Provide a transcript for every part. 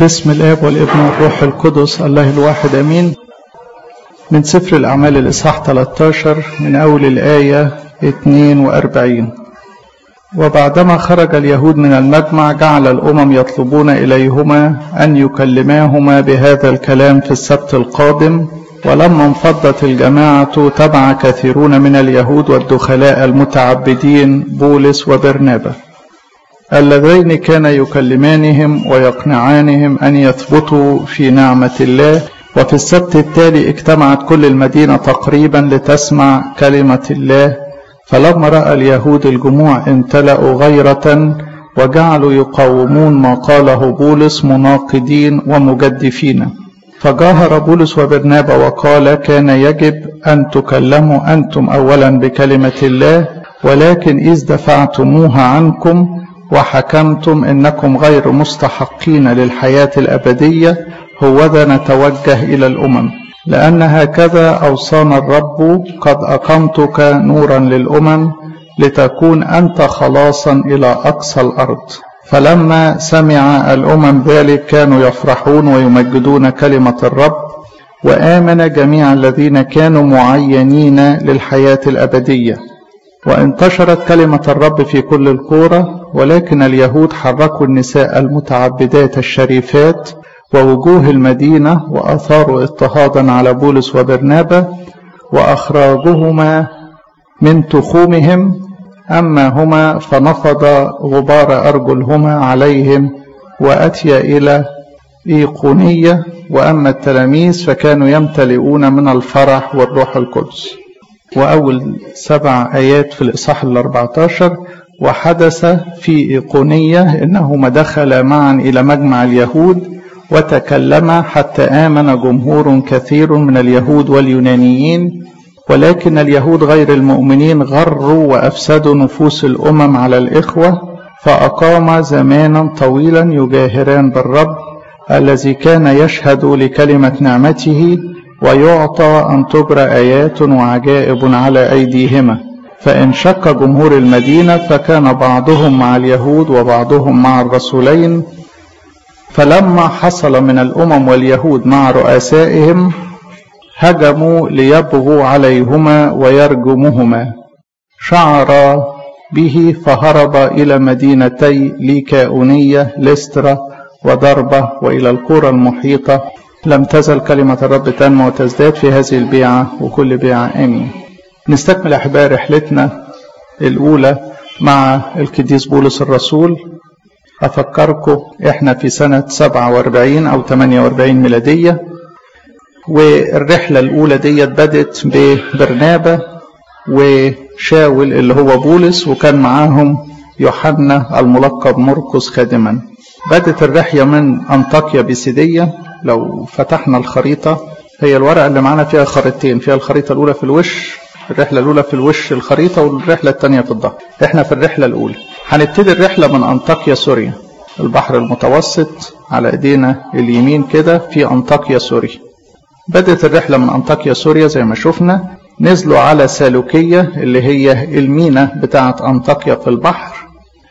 باسم الاب والابن والروح القدس الله الواحد امين من سفر الاعمال الاصحاح 13 من اول الايه 42 وبعدما خرج اليهود من المجمع جعل الامم يطلبون اليهما ان يكلماهما بهذا الكلام في السبت القادم ولما انفضت الجماعه تبع كثيرون من اليهود والدخلاء المتعبدين بولس وبرنابا اللذين كان يكلمانهم ويقنعانهم ان يثبتوا في نعمه الله وفي السبت التالي اجتمعت كل المدينه تقريبا لتسمع كلمه الله فلما راى اليهود الجموع امتلأوا غيره وجعلوا يقاومون ما قاله بولس مناقضين ومجدفين فجاهر بولس وبرنابا وقال كان يجب ان تكلموا انتم اولا بكلمه الله ولكن اذ دفعتموها عنكم وحكمتم انكم غير مستحقين للحياه الابديه هوذا نتوجه الى الامم لان هكذا اوصانا الرب قد اقمتك نورا للامم لتكون انت خلاصا الى اقصى الارض فلما سمع الامم ذلك كانوا يفرحون ويمجدون كلمه الرب وامن جميع الذين كانوا معينين للحياه الابديه وانتشرت كلمه الرب في كل القرى ولكن اليهود حركوا النساء المتعبدات الشريفات ووجوه المدينة وأثاروا اضطهادا على بولس وبرنابا وأخراجهما من تخومهم أما هما فنفض غبار أرجلهما عليهم وأتي إلى إيقونية وأما التلاميذ فكانوا يمتلئون من الفرح والروح القدس وأول سبع آيات في الإصحاح الأربعة عشر وحدث في إيقونية إنهما دخلا معا إلى مجمع اليهود وتكلما حتى آمن جمهور كثير من اليهود واليونانيين ولكن اليهود غير المؤمنين غروا وأفسدوا نفوس الأمم على الإخوة فأقام زمانا طويلا يجاهران بالرب الذي كان يشهد لكلمة نعمته ويعطى أن تجرى آيات وعجائب على أيديهما فانشق جمهور المدينة فكان بعضهم مع اليهود وبعضهم مع الرسولين فلما حصل من الأمم واليهود مع رؤسائهم هجموا ليبغوا عليهما ويرجمهما شعر به فهرب إلى مدينتي ليكاونية لسترا وضربة وإلى القرى المحيطة لم تزل كلمة الرب تنمو وتزداد في هذه البيعة وكل بيعة آمين نستكمل أحباء رحلتنا الأولى مع القديس بولس الرسول أفكركم إحنا في سنة 47 أو 48 ميلادية والرحلة الأولى ديت بدت ببرنابا وشاول اللي هو بولس وكان معاهم يوحنا الملقب مرقس خادما بدت الرحلة من أنطاكيا بيسيدية لو فتحنا الخريطة هي الورقة اللي معانا فيها خريطتين فيها الخريطة الأولى في الوش الرحلة الأولى في الوش الخريطة والرحلة الثانية في الظهر احنا في الرحلة الأولى هنبتدي الرحلة من أنطاكيا سوريا البحر المتوسط على ايدينا اليمين كده في أنطاكيا سوريا بدأت الرحلة من أنطاكيا سوريا زي ما شفنا نزلوا على سالوكية اللي هي المينا بتاعة أنطاكيا في البحر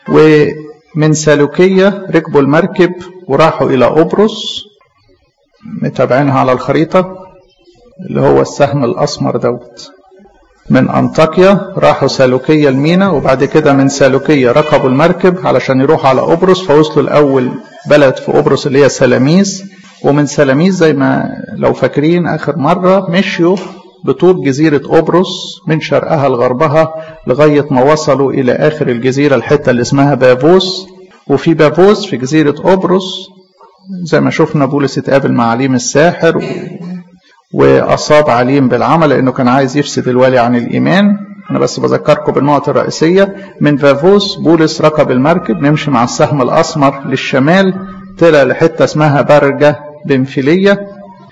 ومن سالوكية ركبوا المركب وراحوا إلى قبرص متابعينها على الخريطة اللي هو السهم الأسمر دوت من أنطاكيا راحوا سالوكية المينا وبعد كده من سالوكية ركبوا المركب علشان يروحوا على قبرص فوصلوا الأول بلد في قبرص اللي هي سلاميس ومن سلاميس زي ما لو فاكرين آخر مرة مشيوا بطول جزيرة قبرص من شرقها لغربها لغاية ما وصلوا إلى آخر الجزيرة الحتة اللي اسمها بافوس وفي بافوس في جزيرة قبرص زي ما شفنا بولس اتقابل مع عليم الساحر و... وأصاب عليم بالعمل لأنه كان عايز يفسد الوالي عن الإيمان أنا بس بذكركم بالنقط الرئيسية من فافوس بولس ركب المركب نمشي مع السهم الأسمر للشمال طلع لحتة اسمها برجة بنفيلية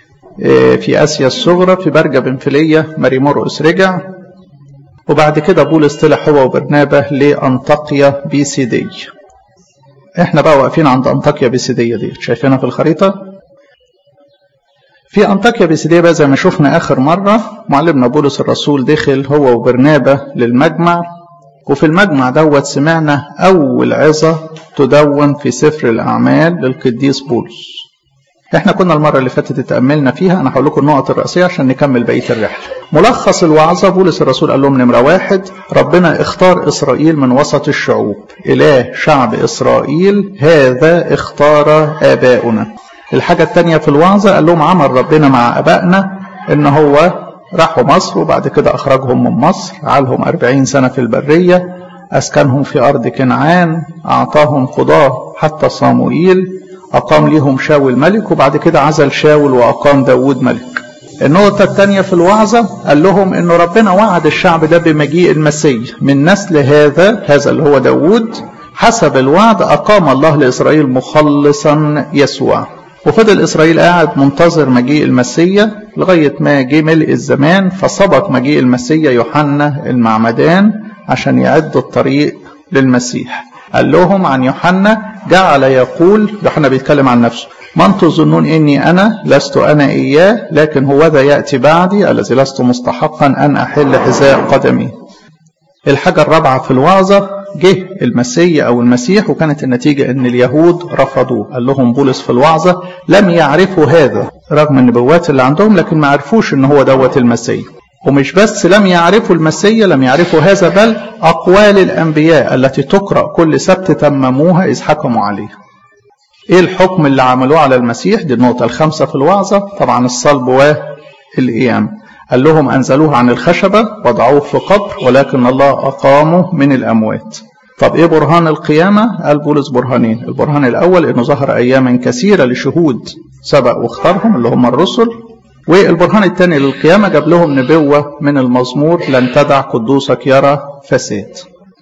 في آسيا الصغرى في برجة بنفيلية ماري مرقس رجع وبعد كده بولس طلع هو وبرنابة لأنطاكيا بيسيدية احنا بقى واقفين عند أنطاكيا بيسيدية دي شايفينها في الخريطة في أنطاكيا بيسيدية بقى زي ما شفنا آخر مرة معلمنا بولس الرسول دخل هو وبرنابة للمجمع وفي المجمع دوت سمعنا أول عظة تدون في سفر الأعمال للقديس بولس احنا كنا المرة اللي فاتت اتأملنا فيها انا هقول لكم النقط الرئيسية عشان نكمل بقية الرحلة ملخص الوعظة بولس الرسول قال لهم نمرة واحد ربنا اختار اسرائيل من وسط الشعوب اله شعب اسرائيل هذا اختار اباؤنا الحاجة الثانية في الوعظة قال لهم عمل ربنا مع ابائنا ان هو راحوا مصر وبعد كده اخرجهم من مصر عالهم أربعين سنة في البرية اسكنهم في ارض كنعان اعطاهم قضاه حتى صاموئيل أقام ليهم شاول ملك وبعد كده عزل شاول وأقام داود ملك النقطة الثانية في الوعظة قال لهم أنه ربنا وعد الشعب ده بمجيء المسيح من نسل هذا هذا اللي هو داود حسب الوعد أقام الله لإسرائيل مخلصا يسوع وفضل إسرائيل قاعد منتظر مجيء المسيح لغاية ما جه ملء الزمان فسبق مجيء المسيح يوحنا المعمدان عشان يعد الطريق للمسيح قال لهم عن يوحنا جعل يقول يوحنا بيتكلم عن نفسه من تظنون اني انا لست انا اياه لكن هو ذا ياتي بعدي الذي لست مستحقا ان احل حذاء قدمي الحاجه الرابعه في الوعظه جه المسيح او المسيح وكانت النتيجه ان اليهود رفضوه قال لهم بولس في الوعظه لم يعرفوا هذا رغم النبوات اللي عندهم لكن ما عرفوش ان هو دوت المسيح ومش بس لم يعرفوا المسيا لم يعرفوا هذا بل أقوال الأنبياء التي تقرأ كل سبت تمموها إذ حكموا عليها إيه الحكم اللي عملوه على المسيح دي النقطة الخامسة في الوعظة طبعا الصلب والقيام قال لهم أنزلوه عن الخشبة وضعوه في قبر ولكن الله أقامه من الأموات طب إيه برهان القيامة قال بولس برهانين البرهان الأول إنه ظهر أياما كثيرة لشهود سبق واختارهم اللي هم الرسل والبرهان الثاني للقيامة جاب لهم نبوة من المزمور لن تدع قدوسك يرى فساد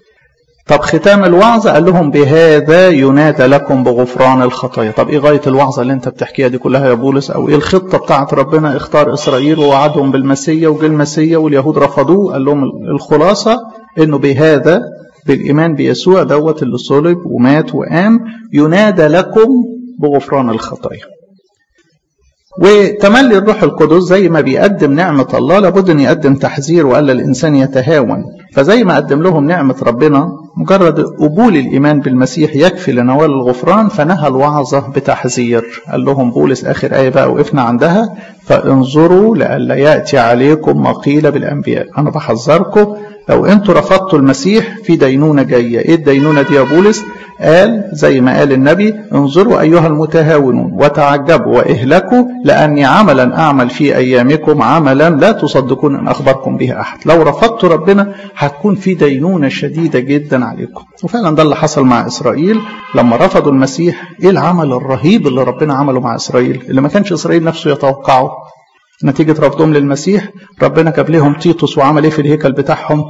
طب ختام الوعظة قال لهم بهذا ينادى لكم بغفران الخطايا طب ايه غاية الوعظة اللي انت بتحكيها دي كلها يا بولس او ايه الخطة بتاعت ربنا اختار اسرائيل ووعدهم بالمسيا وجه المسيا واليهود رفضوه قال لهم الخلاصة انه بهذا بالايمان بيسوع دوت اللي صلب ومات وقام ينادى لكم بغفران الخطايا وتملي الروح القدس زي ما بيقدم نعمة الله لابد أن يقدم تحذير وألا الإنسان يتهاون فزي ما قدم لهم نعمة ربنا مجرد قبول الإيمان بالمسيح يكفي لنوال الغفران فنهى الوعظة بتحذير قال لهم بولس آخر آية بقى وقفنا عندها فانظروا لئلا يأتي عليكم ما قيل بالأنبياء أنا بحذركم لو انتوا رفضتوا المسيح في دينونة جاية ايه الدينونة دي يا بولس قال زي ما قال النبي انظروا أيها المتهاونون وتعجبوا واهلكوا لأني عملا أعمل في أيامكم عملا لا تصدقون أن أخبركم به أحد لو رفضتوا ربنا هتكون في دينونة شديدة جدا عليكم وفعلا ده اللي حصل مع إسرائيل لما رفضوا المسيح ايه العمل الرهيب اللي ربنا عمله مع إسرائيل اللي ما كانش إسرائيل نفسه يتوقعه نتيجة رفضهم للمسيح ربنا جاب لهم تيتوس وعمل ايه في الهيكل بتاعهم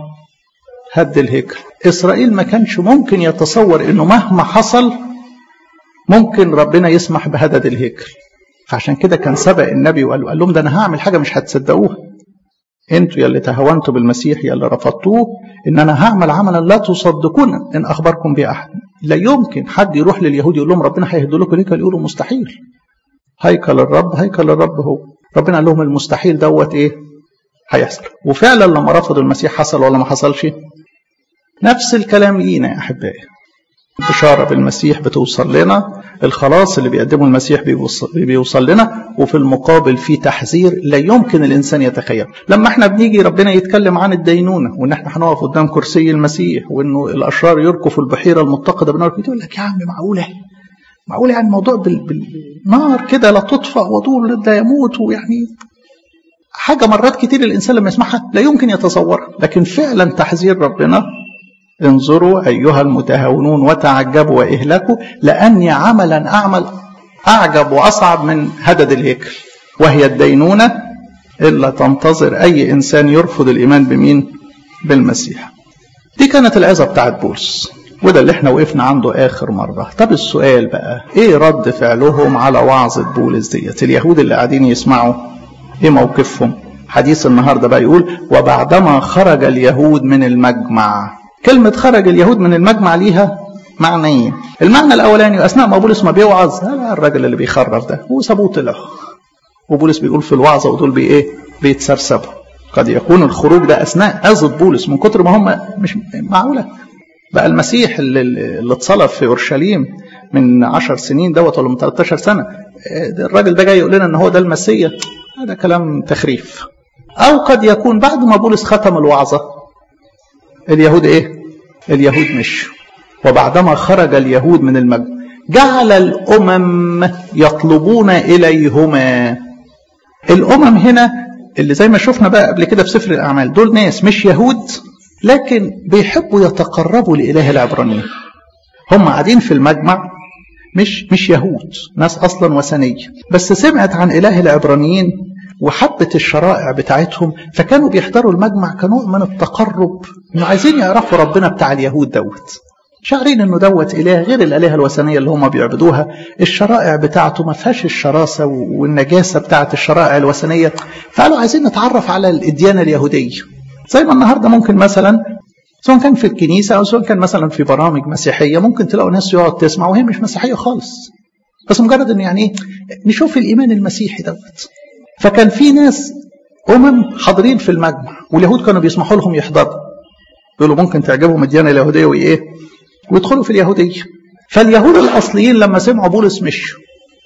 هد الهيكل إسرائيل ما كانش ممكن يتصور إنه مهما حصل ممكن ربنا يسمح بهدد الهيكل فعشان كده كان سبق النبي وقال قال لهم ده أنا هعمل حاجة مش هتصدقوها انتوا يلي تهاونتوا بالمسيح يلي رفضتوه ان انا هعمل عملا لا تصدقون ان اخبركم به احد لا يمكن حد يروح لليهود يقول لهم ربنا هيهد لكم الهيكل يقولوا مستحيل هيكل الرب هيكل الرب هو ربنا قال لهم المستحيل دوت ايه هيحصل وفعلا لما رفضوا المسيح حصل ولا ما حصلش نفس الكلام لينا يا احبائي بشاره بالمسيح بتوصل لنا الخلاص اللي بيقدمه المسيح بيوصل, بيوصل لنا وفي المقابل في تحذير لا يمكن الانسان يتخيل لما احنا بنيجي ربنا يتكلم عن الدينونه وان احنا هنقف قدام كرسي المسيح وانه الاشرار يركوا في البحيره المتقده بنار يقول لك يا عم معقوله معقول يعني الموضوع بالنار كده لا تطفأ وطول لا يموت ويعني حاجة مرات كتير الإنسان لما يسمعها لا يمكن يتصورها لكن فعلا تحذير ربنا انظروا أيها المتهاونون وتعجبوا وإهلكوا لأني عملا أعمل أعجب وأصعب من هدد الهيكل وهي الدينونة إلا تنتظر أي إنسان يرفض الإيمان بمين بالمسيح دي كانت العظة بتاعت بولس وده اللي احنا وقفنا عنده اخر مره طب السؤال بقى ايه رد فعلهم على وعظه بولس ديت اليهود اللي قاعدين يسمعوا ايه موقفهم حديث النهارده بقى يقول وبعدما خرج اليهود من المجمع كلمه خرج اليهود من المجمع ليها معنيين المعنى الاولاني اثناء ما بولس ما بيوعظ الراجل اللي بيخرف ده وسابوه طلع وبولس بيقول في الوعظه ودول بي ايه بيتسرسبوا قد يكون الخروج ده اثناء عظه بولس من كتر ما هم مش معقوله بقى المسيح اللي, اللي اتصلب في اورشليم من 10 سنين دوت ولا من 13 سنه الراجل ده جاي يقول لنا ان هو ده المسيا هذا كلام تخريف او قد يكون بعد ما بولس ختم الوعظه اليهود ايه اليهود مشوا وبعدما خرج اليهود من المجمع جعل الامم يطلبون اليهما الامم هنا اللي زي ما شفنا بقى قبل كده في سفر الاعمال دول ناس مش يهود لكن بيحبوا يتقربوا لاله العبرانيين هم قاعدين في المجمع مش مش يهود ناس اصلا وثنيه بس سمعت عن اله العبرانيين وحبت الشرائع بتاعتهم فكانوا بيحضروا المجمع كنوع من التقرب انه عايزين يعرفوا ربنا بتاع اليهود دوت شاعرين انه دوت اله غير الالهه الوثنيه اللي هم بيعبدوها الشرائع بتاعته ما فيهاش الشراسه والنجاسه بتاعت الشرائع الوثنيه فقالوا عايزين نتعرف على الديانه اليهوديه زي ما النهارده ممكن مثلا سواء كان في الكنيسه او سواء كان مثلا في برامج مسيحيه ممكن تلاقوا ناس يقعد تسمع وهي مش مسيحيه خالص بس مجرد ان يعني ايه نشوف الايمان المسيحي دوت فكان في ناس امم حاضرين في المجمع واليهود كانوا بيسمحوا لهم يحضروا يقولوا ممكن تعجبهم الديانه اليهوديه وايه ويدخلوا في اليهوديه فاليهود الاصليين لما سمعوا بولس مشوا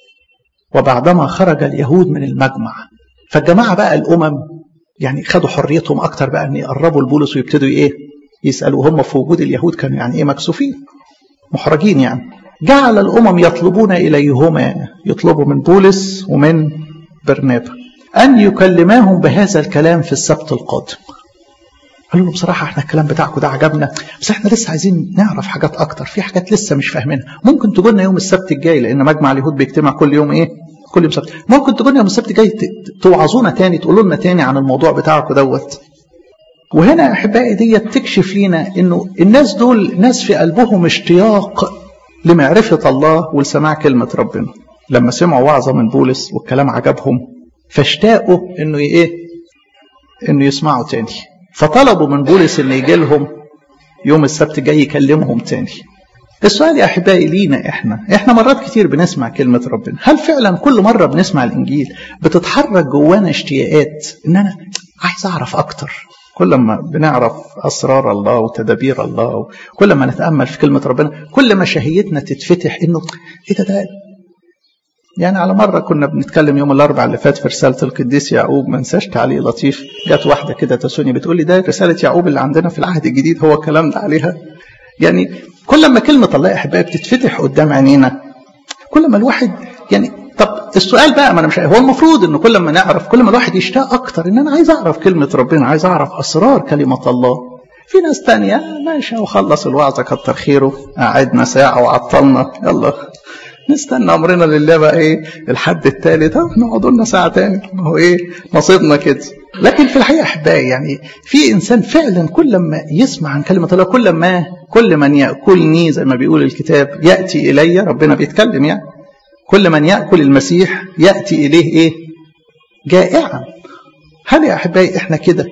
وبعدما خرج اليهود من المجمع فالجماعه بقى الامم يعني خدوا حريتهم اكتر بقى ان يقربوا لبولس ويبتدوا ايه يسالوا هم في وجود اليهود كانوا يعني ايه مكسوفين محرجين يعني جعل الامم يطلبون اليهما يطلبوا من بولس ومن برنابا ان يكلماهم بهذا الكلام في السبت القادم قالوا له بصراحة احنا الكلام بتاعكم ده عجبنا بس احنا لسه عايزين نعرف حاجات أكتر في حاجات لسه مش فاهمينها ممكن تقول لنا يوم السبت الجاي لأن مجمع اليهود بيجتمع كل يوم إيه؟ كل يوم سبت ممكن تقول لنا يوم السبت الجاي توعظونا تاني تقولوا لنا تاني عن الموضوع بتاعكم دوت وهنا أحبائي دي تكشف لنا إنه الناس دول ناس في قلبهم اشتياق لمعرفة الله ولسماع كلمة ربنا لما سمعوا وعظة من بولس والكلام عجبهم فاشتاقوا إنه إيه؟ إنه يسمعوا تاني فطلبوا من بولس ان يجي لهم يوم السبت جاي يكلمهم تاني السؤال يا احبائي لينا احنا احنا مرات كتير بنسمع كلمه ربنا هل فعلا كل مره بنسمع الانجيل بتتحرك جوانا اشتياقات ان انا عايز اعرف اكتر كل ما بنعرف اسرار الله وتدابير الله كل ما نتامل في كلمه ربنا كل ما شهيتنا تتفتح انه ايه ده ده يعني على مرة كنا بنتكلم يوم الأربع اللي فات في رسالة القديس يعقوب ما انساش تعليق لطيف جت واحدة كده تسوني بتقول لي ده رسالة يعقوب اللي عندنا في العهد الجديد هو الكلام ده عليها يعني كل ما كلمة الله يا أحبائي بتتفتح قدام عينينا كل ما الواحد يعني طب السؤال بقى ما انا مش هو المفروض انه كل ما نعرف كل ما الواحد يشتاق اكتر ان انا عايز اعرف كلمه ربنا عايز اعرف اسرار كلمه الله في ناس تانية ماشي وخلص الوعظة كتر خيره قعدنا ساعة وعطلنا يلا نستنى امرنا لله بقى ايه الحد الثالث نقعد لنا ساعه تاني ما هو ايه نصيبنا كده لكن في الحقيقه احبائي يعني في انسان فعلا كل ما يسمع عن كلمه الله كل ما كل من ياكلني زي ما بيقول الكتاب ياتي الي ربنا بيتكلم يعني كل من ياكل المسيح ياتي اليه ايه جائعا هل يا احبائي احنا كده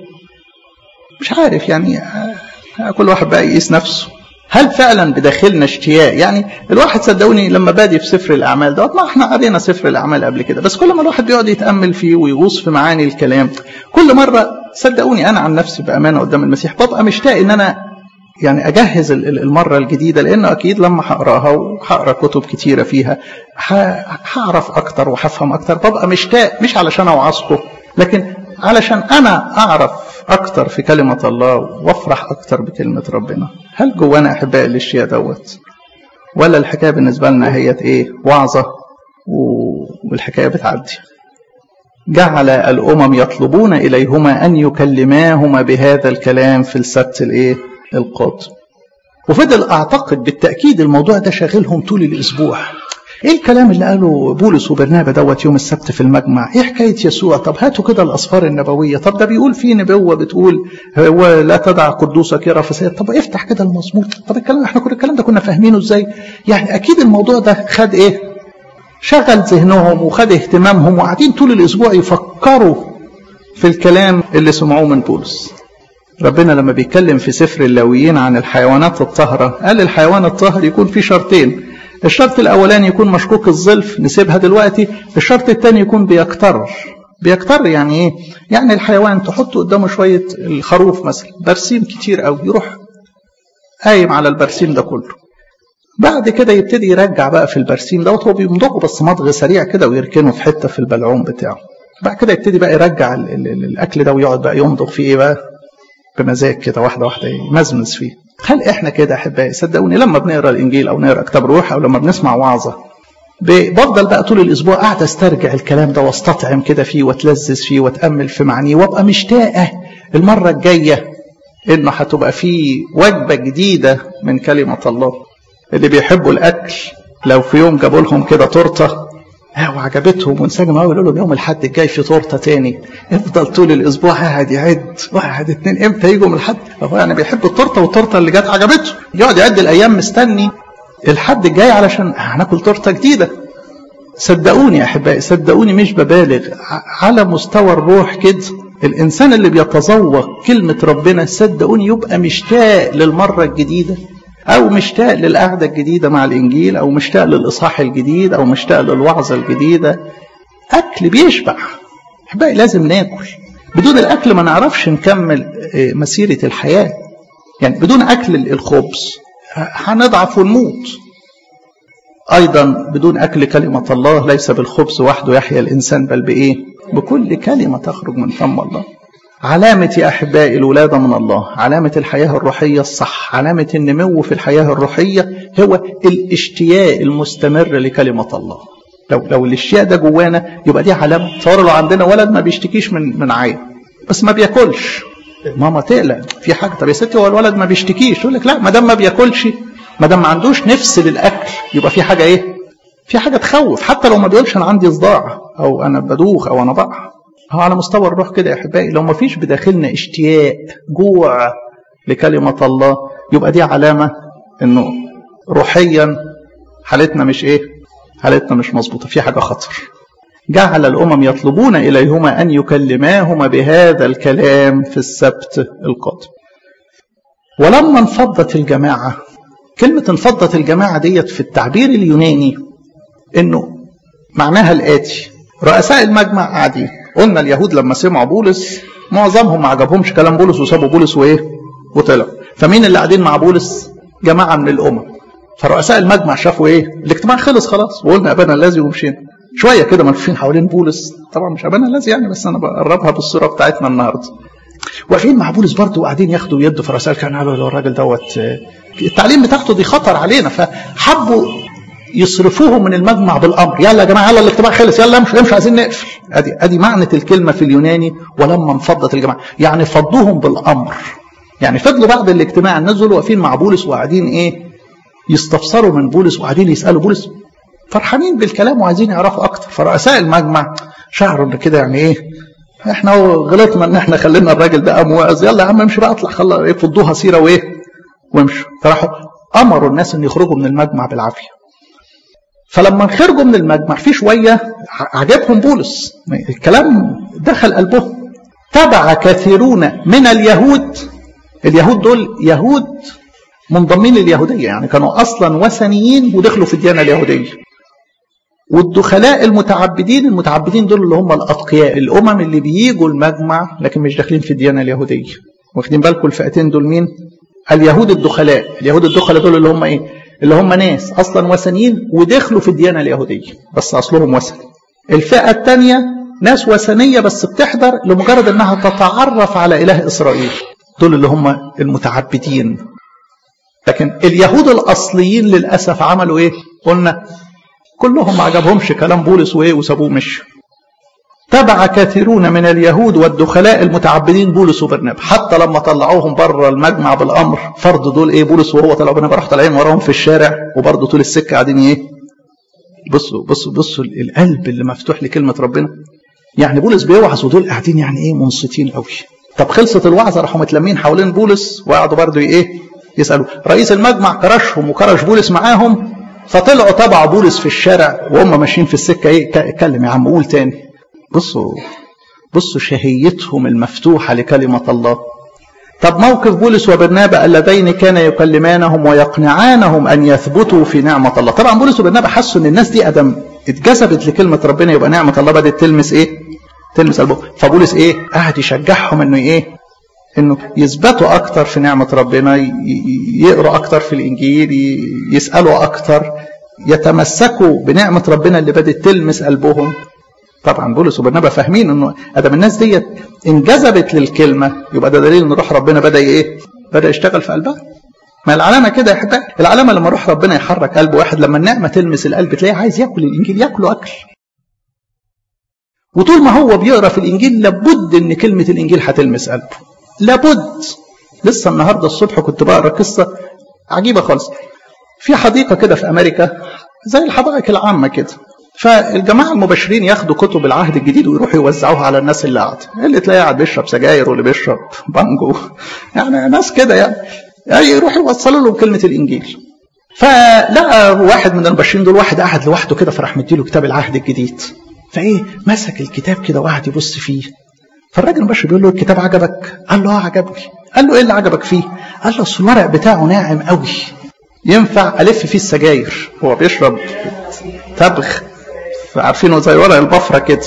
مش عارف يعني كل واحد بقى يقيس نفسه هل فعلا بداخلنا اشتياق يعني الواحد صدقوني لما بادي في سفر الاعمال دوت ما احنا قرينا سفر الاعمال قبل كده بس كل ما الواحد بيقعد يتامل فيه ويغوص في معاني الكلام كل مره صدقوني انا عن نفسي بامانه قدام المسيح ببقى مشتاق ان انا يعني اجهز المره الجديده لان اكيد لما هقراها وهقرا كتب كتيره فيها هعرف اكتر وهفهم اكتر ببقى مشتاق مش علشان اوعظكم لكن علشان انا اعرف اكتر في كلمه الله وافرح اكتر بكلمه ربنا هل جوانا احباء الاشياء دوت ولا الحكايه بالنسبه لنا هي ايه وعظه والحكايه بتعدي جعل الامم يطلبون اليهما ان يكلماهما بهذا الكلام في السبت الايه القادم وفضل اعتقد بالتاكيد الموضوع ده شاغلهم طول الاسبوع ايه الكلام اللي قاله بولس وبرنابا دوت يوم السبت في المجمع ايه حكايه يسوع طب هاتوا كده الاسفار النبويه طب ده بيقول في نبوه بتقول هو لا تدع قدوسك يرى فساد طب افتح كده المزمور طب الكلام احنا كل الكلام ده كنا فاهمينه ازاي يعني اكيد الموضوع ده خد ايه شغل ذهنهم وخد اهتمامهم وقاعدين طول الاسبوع يفكروا في الكلام اللي سمعوه من بولس ربنا لما بيتكلم في سفر اللاويين عن الحيوانات الطاهره قال الحيوان الطاهر يكون فيه شرطين الشرط الاولاني يكون مشكوك الظلف نسيبها دلوقتي الشرط الثاني يكون بيكتر بيكتر يعني ايه يعني الحيوان تحط قدامه شويه الخروف مثلا برسيم كتير قوي يروح قايم على البرسيم ده كله بعد كده يبتدي يرجع بقى في البرسيم دوت هو بيمضغه بس مضغ سريع كده ويركنه في حته في البلعوم بتاعه بعد كده يبتدي بقى يرجع ال ال ال الاكل ده ويقعد بقى يمضغ فيه ايه بقى بمزاج كده واحده واحده يمزمز فيه هل احنا كده احبائي صدقوني لما بنقرا الانجيل او نقرا كتاب روح او لما بنسمع وعظه بفضل بقى طول الاسبوع قاعد استرجع الكلام ده واستطعم كده فيه واتلذذ فيه واتامل في معانيه وابقى مشتاقه المره الجايه انه هتبقى فيه وجبه جديده من كلمه الله اللي بيحبوا الاكل لو في يوم جابوا لهم كده تورته وعجبتهم وانسجم قوي يقولوا لهم يوم الحد الجاي في تورته تاني افضل طول الاسبوع قاعد يعد واحد اتنين امتى يجوا من الحد هو يعني بيحب التورته والتورته اللي جت عجبته يقعد يعد الايام مستني الحد الجاي علشان هناكل تورته جديده صدقوني يا احبائي صدقوني مش ببالغ على مستوى الروح كده الانسان اللي بيتذوق كلمه ربنا صدقوني يبقى مشتاق للمره الجديده او مشتاق للقعده الجديده مع الانجيل او مشتاق للاصحاح الجديد او مشتاق للوعظه الجديده اكل بيشبع احبائي لازم ناكل بدون الاكل ما نعرفش نكمل مسيره الحياه يعني بدون اكل الخبز هنضعف ونموت ايضا بدون اكل كلمه الله ليس بالخبز وحده يحيا الانسان بل بايه بكل كلمه تخرج من فم الله علامة يا أحبائي الولادة من الله علامة الحياة الروحية الصح علامة النمو في الحياة الروحية هو الاشتياق المستمر لكلمة الله لو لو الاشتياق ده جوانا يبقى دي علامة تصور لو عندنا ولد ما بيشتكيش من من عين بس ما بياكلش ماما تقلق في حاجة طب يا ستي هو الولد ما بيشتكيش تقول لك لا ما دام ما بياكلش ما دام ما عندوش نفس للأكل يبقى في حاجة إيه؟ في حاجة تخوف حتى لو ما بيقولش أنا عندي صداع أو أنا بدوخ أو أنا بقع هو على مستوى الروح كده يا احبائي لو ما فيش بداخلنا اشتياق جوع لكلمه الله يبقى دي علامه انه روحيا حالتنا مش ايه؟ حالتنا مش مظبوطه في حاجه خطر. جعل الامم يطلبون اليهما ان يكلماهما بهذا الكلام في السبت القادم. ولما انفضت الجماعه كلمه انفضت الجماعه ديت في التعبير اليوناني انه معناها الاتي رؤساء المجمع قاعدين قلنا اليهود لما سمعوا بولس معظمهم ما عجبهمش كلام بولس وسابوا بولس وايه وطلعوا فمين اللي قاعدين مع بولس جماعه من الامم فرؤساء المجمع شافوا ايه الاجتماع خلص خلاص وقلنا ابانا الذي ومشينا شويه كده ملفوفين حوالين بولس طبعا مش ابانا الذي يعني بس انا بقربها بالصوره بتاعتنا النهارده واقفين مع بولس برضه وقاعدين ياخدوا يد في رسائل كان قالوا الراجل دوت التعليم بتاعته دي خطر علينا فحبوا يصرفوهم من المجمع بالامر يلا يا جماعه يلا الاجتماع خلص يلا امشوا امشوا عايزين نقفل ادي ادي معنى الكلمه في اليوناني ولما انفضت الجماعه يعني فضوهم بالامر يعني فضلوا بعد الاجتماع نزلوا واقفين مع بولس وقاعدين ايه يستفسروا من بولس وقاعدين يسالوا بولس فرحانين بالكلام وعايزين يعرفوا اكتر فرؤساء المجمع شعروا ان كده يعني ايه احنا غلطنا ان احنا خلينا الراجل ده قام واعظ يلا يا عم امشي بقى اطلع خلى ايه فضوها سيره وايه وامشوا فراحوا امروا الناس ان يخرجوا من المجمع بالعافيه فلما خرجوا من المجمع في شوية عجبهم بولس الكلام دخل قلبهم تبع كثيرون من اليهود اليهود دول يهود منضمين لليهودية يعني كانوا أصلا وثنيين ودخلوا في الديانة اليهودية والدخلاء المتعبدين المتعبدين دول اللي هم الأتقياء الأمم اللي بييجوا المجمع لكن مش داخلين في الديانة اليهودية واخدين بالكم الفئتين دول مين؟ اليهود الدخلاء اليهود الدخلاء دول اللي هم ايه؟ اللي هم ناس اصلا وثنيين ودخلوا في الديانه اليهوديه بس اصلهم وثني. الفئه الثانيه ناس وثنيه بس بتحضر لمجرد انها تتعرف على اله اسرائيل. دول اللي هم المتعبدين. لكن اليهود الاصليين للاسف عملوا ايه؟ قلنا كلهم ما عجبهمش كلام بولس وايه وسابوه مشوا. تبع كثيرون من اليهود والدخلاء المتعبدين بولس وبرنابا حتى لما طلعوهم بره المجمع بالامر فرض دول ايه بولس وهو طلعوا برنابا راحوا طالعين وراهم في الشارع وبرضه طول السكه قاعدين ايه بصوا بصوا بصوا القلب اللي مفتوح لكلمه ربنا يعني بولس بيوعظ ودول قاعدين يعني ايه منصتين قوي طب خلصت الوعظه راحوا متلمين حوالين بولس وقعدوا برضه ايه يسالوا رئيس المجمع كرشهم وكرش بولس معاهم فطلعوا تبع بولس في الشارع وهم ماشيين في السكه ايه اتكلم يا عم قول تاني بصوا بصوا شهيتهم المفتوحة لكلمة الله طب موقف بولس وبرنابا اللذين كان يكلمانهم ويقنعانهم أن يثبتوا في نعمة الله طبعا بولس وبرنابا حسوا أن الناس دي أدم اتجذبت لكلمة ربنا يبقى نعمة الله بدأت تلمس إيه تلمس قلبه فبولس إيه قاعد يشجعهم أنه إيه انه يثبتوا اكتر في نعمه ربنا يقروا اكتر في الانجيل يسالوا اكتر يتمسكوا بنعمه ربنا اللي بدات تلمس قلبهم طبعا بولس وبرنابا فاهمين انه ادم الناس ديت انجذبت للكلمه يبقى ده دليل ان روح ربنا بدا ايه؟ بدا يشتغل في قلبها. ما العلامه كده يا احبائي العلامه لما روح ربنا يحرك قلب واحد لما النعمه تلمس القلب تلاقيه عايز ياكل الانجيل ياكله اكل. وطول ما هو بيقرا في الانجيل لابد ان كلمه الانجيل هتلمس قلبه. لابد لسه النهارده الصبح كنت بقرا قصه عجيبه خالص. في حديقه كده في امريكا زي الحدائق العامه كده فالجماعه المبشرين ياخدوا كتب العهد الجديد ويروحوا يوزعوها على الناس اللي قاعده اللي تلاقيه قاعد بيشرب سجاير واللي بيشرب بانجو يعني ناس كده يعني يعني يروحوا يوصلوا لهم كلمه الانجيل فلقى واحد من المبشرين دول واحد قاعد لوحده كده فراح مديله كتاب العهد الجديد فايه مسك الكتاب كده وقعد يبص فيه فالراجل المبشر بيقول له الكتاب عجبك؟ قال له اه عجبني قال له ايه اللي عجبك فيه؟ قال له اصل الورق بتاعه ناعم قوي ينفع الف فيه السجاير هو بيشرب تبغ عارفينه زي ورق البفره كده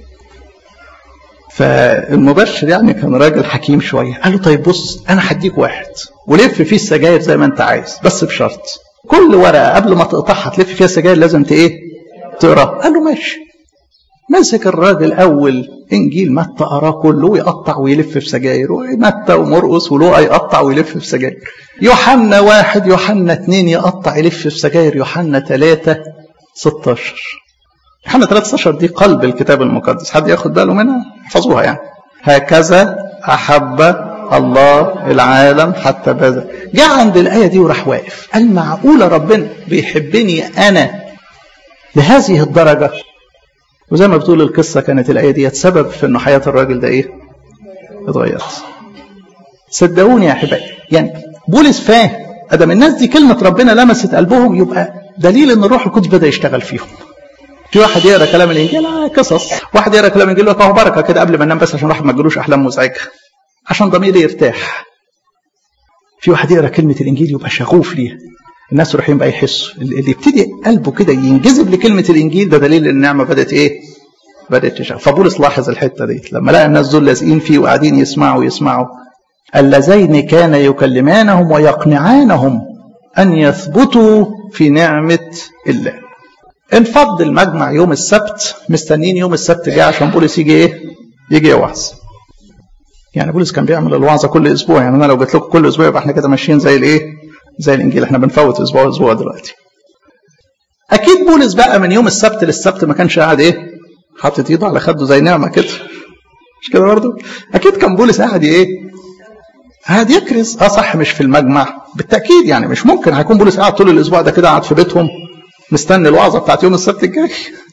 فالمبشر يعني كان راجل حكيم شويه قال له طيب بص انا هديك واحد ولف فيه السجاير زي ما انت عايز بس بشرط كل ورقه قبل ما تقطعها تلف فيها سجاير لازم ايه تقرا قال له ماشي مسك الراجل اول انجيل متى قراه كله ويقطع ويلف في سجاير ومتى ومرقس ولوقا يقطع ويلف في سجاير يوحنا واحد يوحنا اثنين يقطع يلف في سجاير يوحنا ثلاثة 16 يوحنا 13 دي قلب الكتاب المقدس حد ياخد باله منها احفظوها يعني هكذا أحب الله العالم حتى بذل جاء عند الآية دي وراح واقف قال معقولة ربنا بيحبني أنا لهذه الدرجة وزي ما بتقول القصة كانت الآية دي سبب في أنه حياة الراجل ده إيه اتغيرت صدقوني يا أحبائي يعني بولس فاهم أدم الناس دي كلمة ربنا لمست قلبهم يبقى دليل أن الروح القدس بدأ يشتغل فيهم في واحد يقرا كلام الانجيل آه قصص واحد يقرا كلام الانجيل يقول بركه كده قبل ما ننام بس عشان الواحد ما تجيلوش احلام مزعجه عشان ضميري يرتاح في واحد يقرا كلمه الانجيل يبقى شغوف ليها الناس رايحين بقى يحسوا اللي يبتدي قلبه كده ينجذب لكلمه الانجيل ده دليل ان النعمه بدات ايه؟ بدات تشتغل فبولس لاحظ الحته دي لما لقى الناس دول لازقين فيه وقاعدين يسمعوا يسمعوا اللذين كان يكلمانهم ويقنعانهم ان يثبتوا في نعمه الله انفض المجمع يوم السبت مستنين يوم السبت جاي عشان بولس يجي ايه؟ يجي يوعظ. يعني بولس كان بيعمل الوعظه كل اسبوع يعني انا لو جيت لكم كل اسبوع يبقى احنا كده ماشيين زي الايه؟ زي الانجيل احنا بنفوت اسبوع اسبوع دلوقتي. اكيد بولس بقى من يوم السبت للسبت ما كانش قاعد ايه؟ حاطط ايده على خده زي نعمه كده. مش كده برضه؟ اكيد كان بولس قاعد ايه؟ قاعد يكرز اه صح مش في المجمع بالتاكيد يعني مش ممكن هيكون بولس قاعد طول الاسبوع ده كده قاعد في بيتهم مستني الوعظه بتاعت يوم السبت الجاي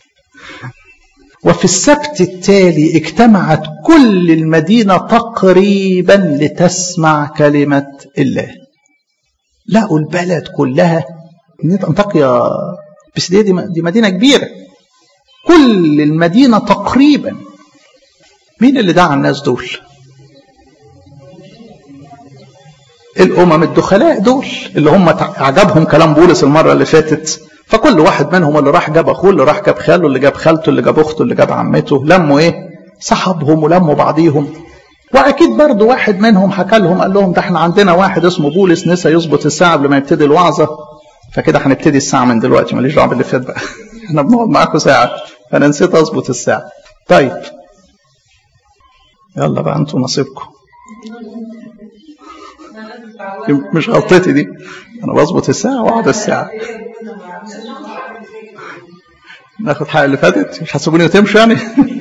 وفي السبت التالي اجتمعت كل المدينة تقريبا لتسمع كلمة الله لقوا البلد كلها مدينة أنطاكيا بس دي, دي مدينة كبيرة كل المدينة تقريبا مين اللي دعا الناس دول الأمم الدخلاء دول اللي هم عجبهم كلام بولس المرة اللي فاتت فكل واحد منهم اللي راح جاب اخوه اللي راح جاب خاله اللي جاب خالته اللي جاب اخته اللي جاب عمته لموا ايه صحبهم ولموا بعضيهم واكيد برضه واحد منهم حكى لهم قال لهم ده احنا عندنا واحد اسمه بولس نسى يظبط الساعه قبل ما يبتدي الوعظه فكده هنبتدي الساعه من دلوقتي ماليش دعوه باللي فات بقى احنا بنقعد معاكم ساعه فانا نسيت اظبط الساعه طيب يلا بقى انتوا نصيبكم مش غلطتي دي انا بظبط الساعه واقعد الساعه ناخد حق اللي فاتت مش هتسيبوني وتمشوا يعني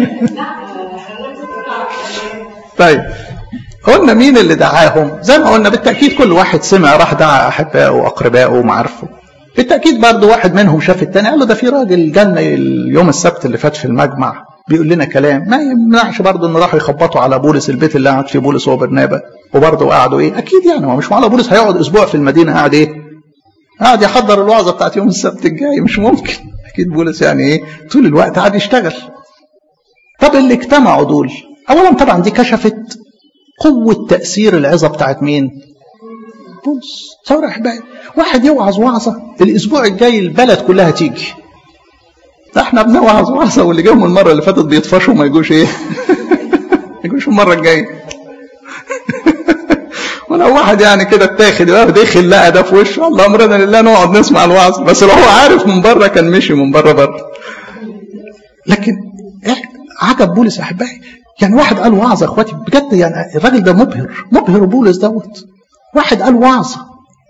طيب قلنا مين اللي دعاهم زي ما قلنا بالتاكيد كل واحد سمع راح دعا احبائه واقربائه ومعارفه بالتاكيد برضه واحد منهم شاف التاني قال له ده في راجل جالنا اليوم السبت اللي فات في المجمع بيقول لنا كلام ما يمنعش برضه ان راحوا يخبطوا على بولس البيت اللي قعد فيه بولس وبرنابا وبرضه قعدوا ايه اكيد يعني هو مش معقول بولس هيقعد اسبوع في المدينه قاعد ايه قاعد يحضر الوعظه بتاعت يوم السبت الجاي مش ممكن اكيد بولس يعني ايه طول الوقت قاعد يشتغل طب اللي اجتمعوا دول اولا طبعا دي كشفت قوه تاثير العظه بتاعت مين بولس تصور احبائي واحد يوعظ وعظه الاسبوع الجاي البلد كلها تيجي احنا بنوعظ وعظه واللي جاهم المره اللي فاتت بيطفشوا ما يجوش ايه ما يجوش المره الجايه فلو واحد يعني كده اتاخد دخل لقى ده في وشه الله امرنا لله نقعد نسمع الوعظ بس لو هو عارف من بره كان مشي من بره بره لكن إيه عجب بولس يا احبائي يعني واحد قال وعظه اخواتي بجد يعني الراجل ده مبهر مبهر بولس دوت واحد قال وعظه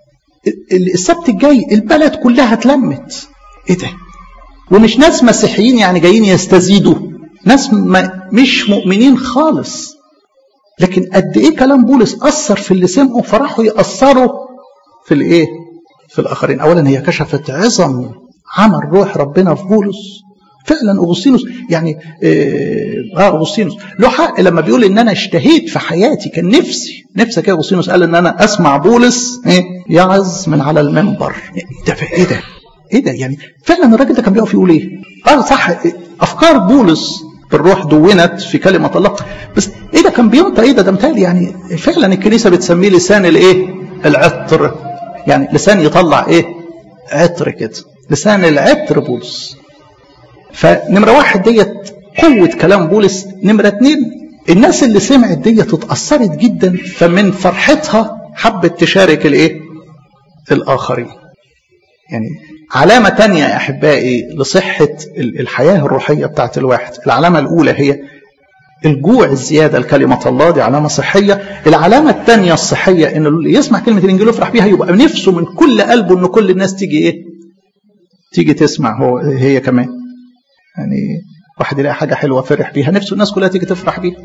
السبت الجاي البلد كلها اتلمت ايه ده ومش ناس مسيحيين يعني جايين يستزيدوا ناس ما مش مؤمنين خالص لكن قد ايه كلام بولس اثر في اللي سمعوا فراحوا ياثروا في الايه في الاخرين اولا هي كشفت عظم عمل روح ربنا في بولس فعلا اغسطينوس يعني اه اغسطينوس له حق لما بيقول ان انا اشتهيت في حياتي كان نفسي نفسك يا اغسطينوس قال ان انا اسمع بولس ايه يعظ من على المنبر ده ايه ده ايه ده يعني فعلا الراجل ده كان بيقف يقول ايه اه صح افكار بولس بالروح دونت في كلمه الله بس ايه ده كان بينطق ايه ده ده متهيألي يعني فعلا الكنيسه بتسميه لسان الايه العطر يعني لسان يطلع ايه عطر كده لسان العطر بولس فنمرة واحد ديت قوة كلام بولس نمرة اتنين الناس اللي سمعت ديت اتأثرت جدا فمن فرحتها حبت تشارك الايه الآخرين يعني علامة تانية يا أحبائي لصحة الحياة الروحية بتاعت الواحد العلامة الأولى هي الجوع الزيادة لكلمة الله دي علامة صحية العلامة الثانية الصحية إن اللي يسمع كلمة الإنجيل ويفرح بيها يبقى نفسه من كل قلبه إن كل الناس تيجي إيه تيجي تسمع هو هي كمان يعني واحد يلاقي حاجة حلوة فرح بيها نفسه الناس كلها تيجي تفرح بيها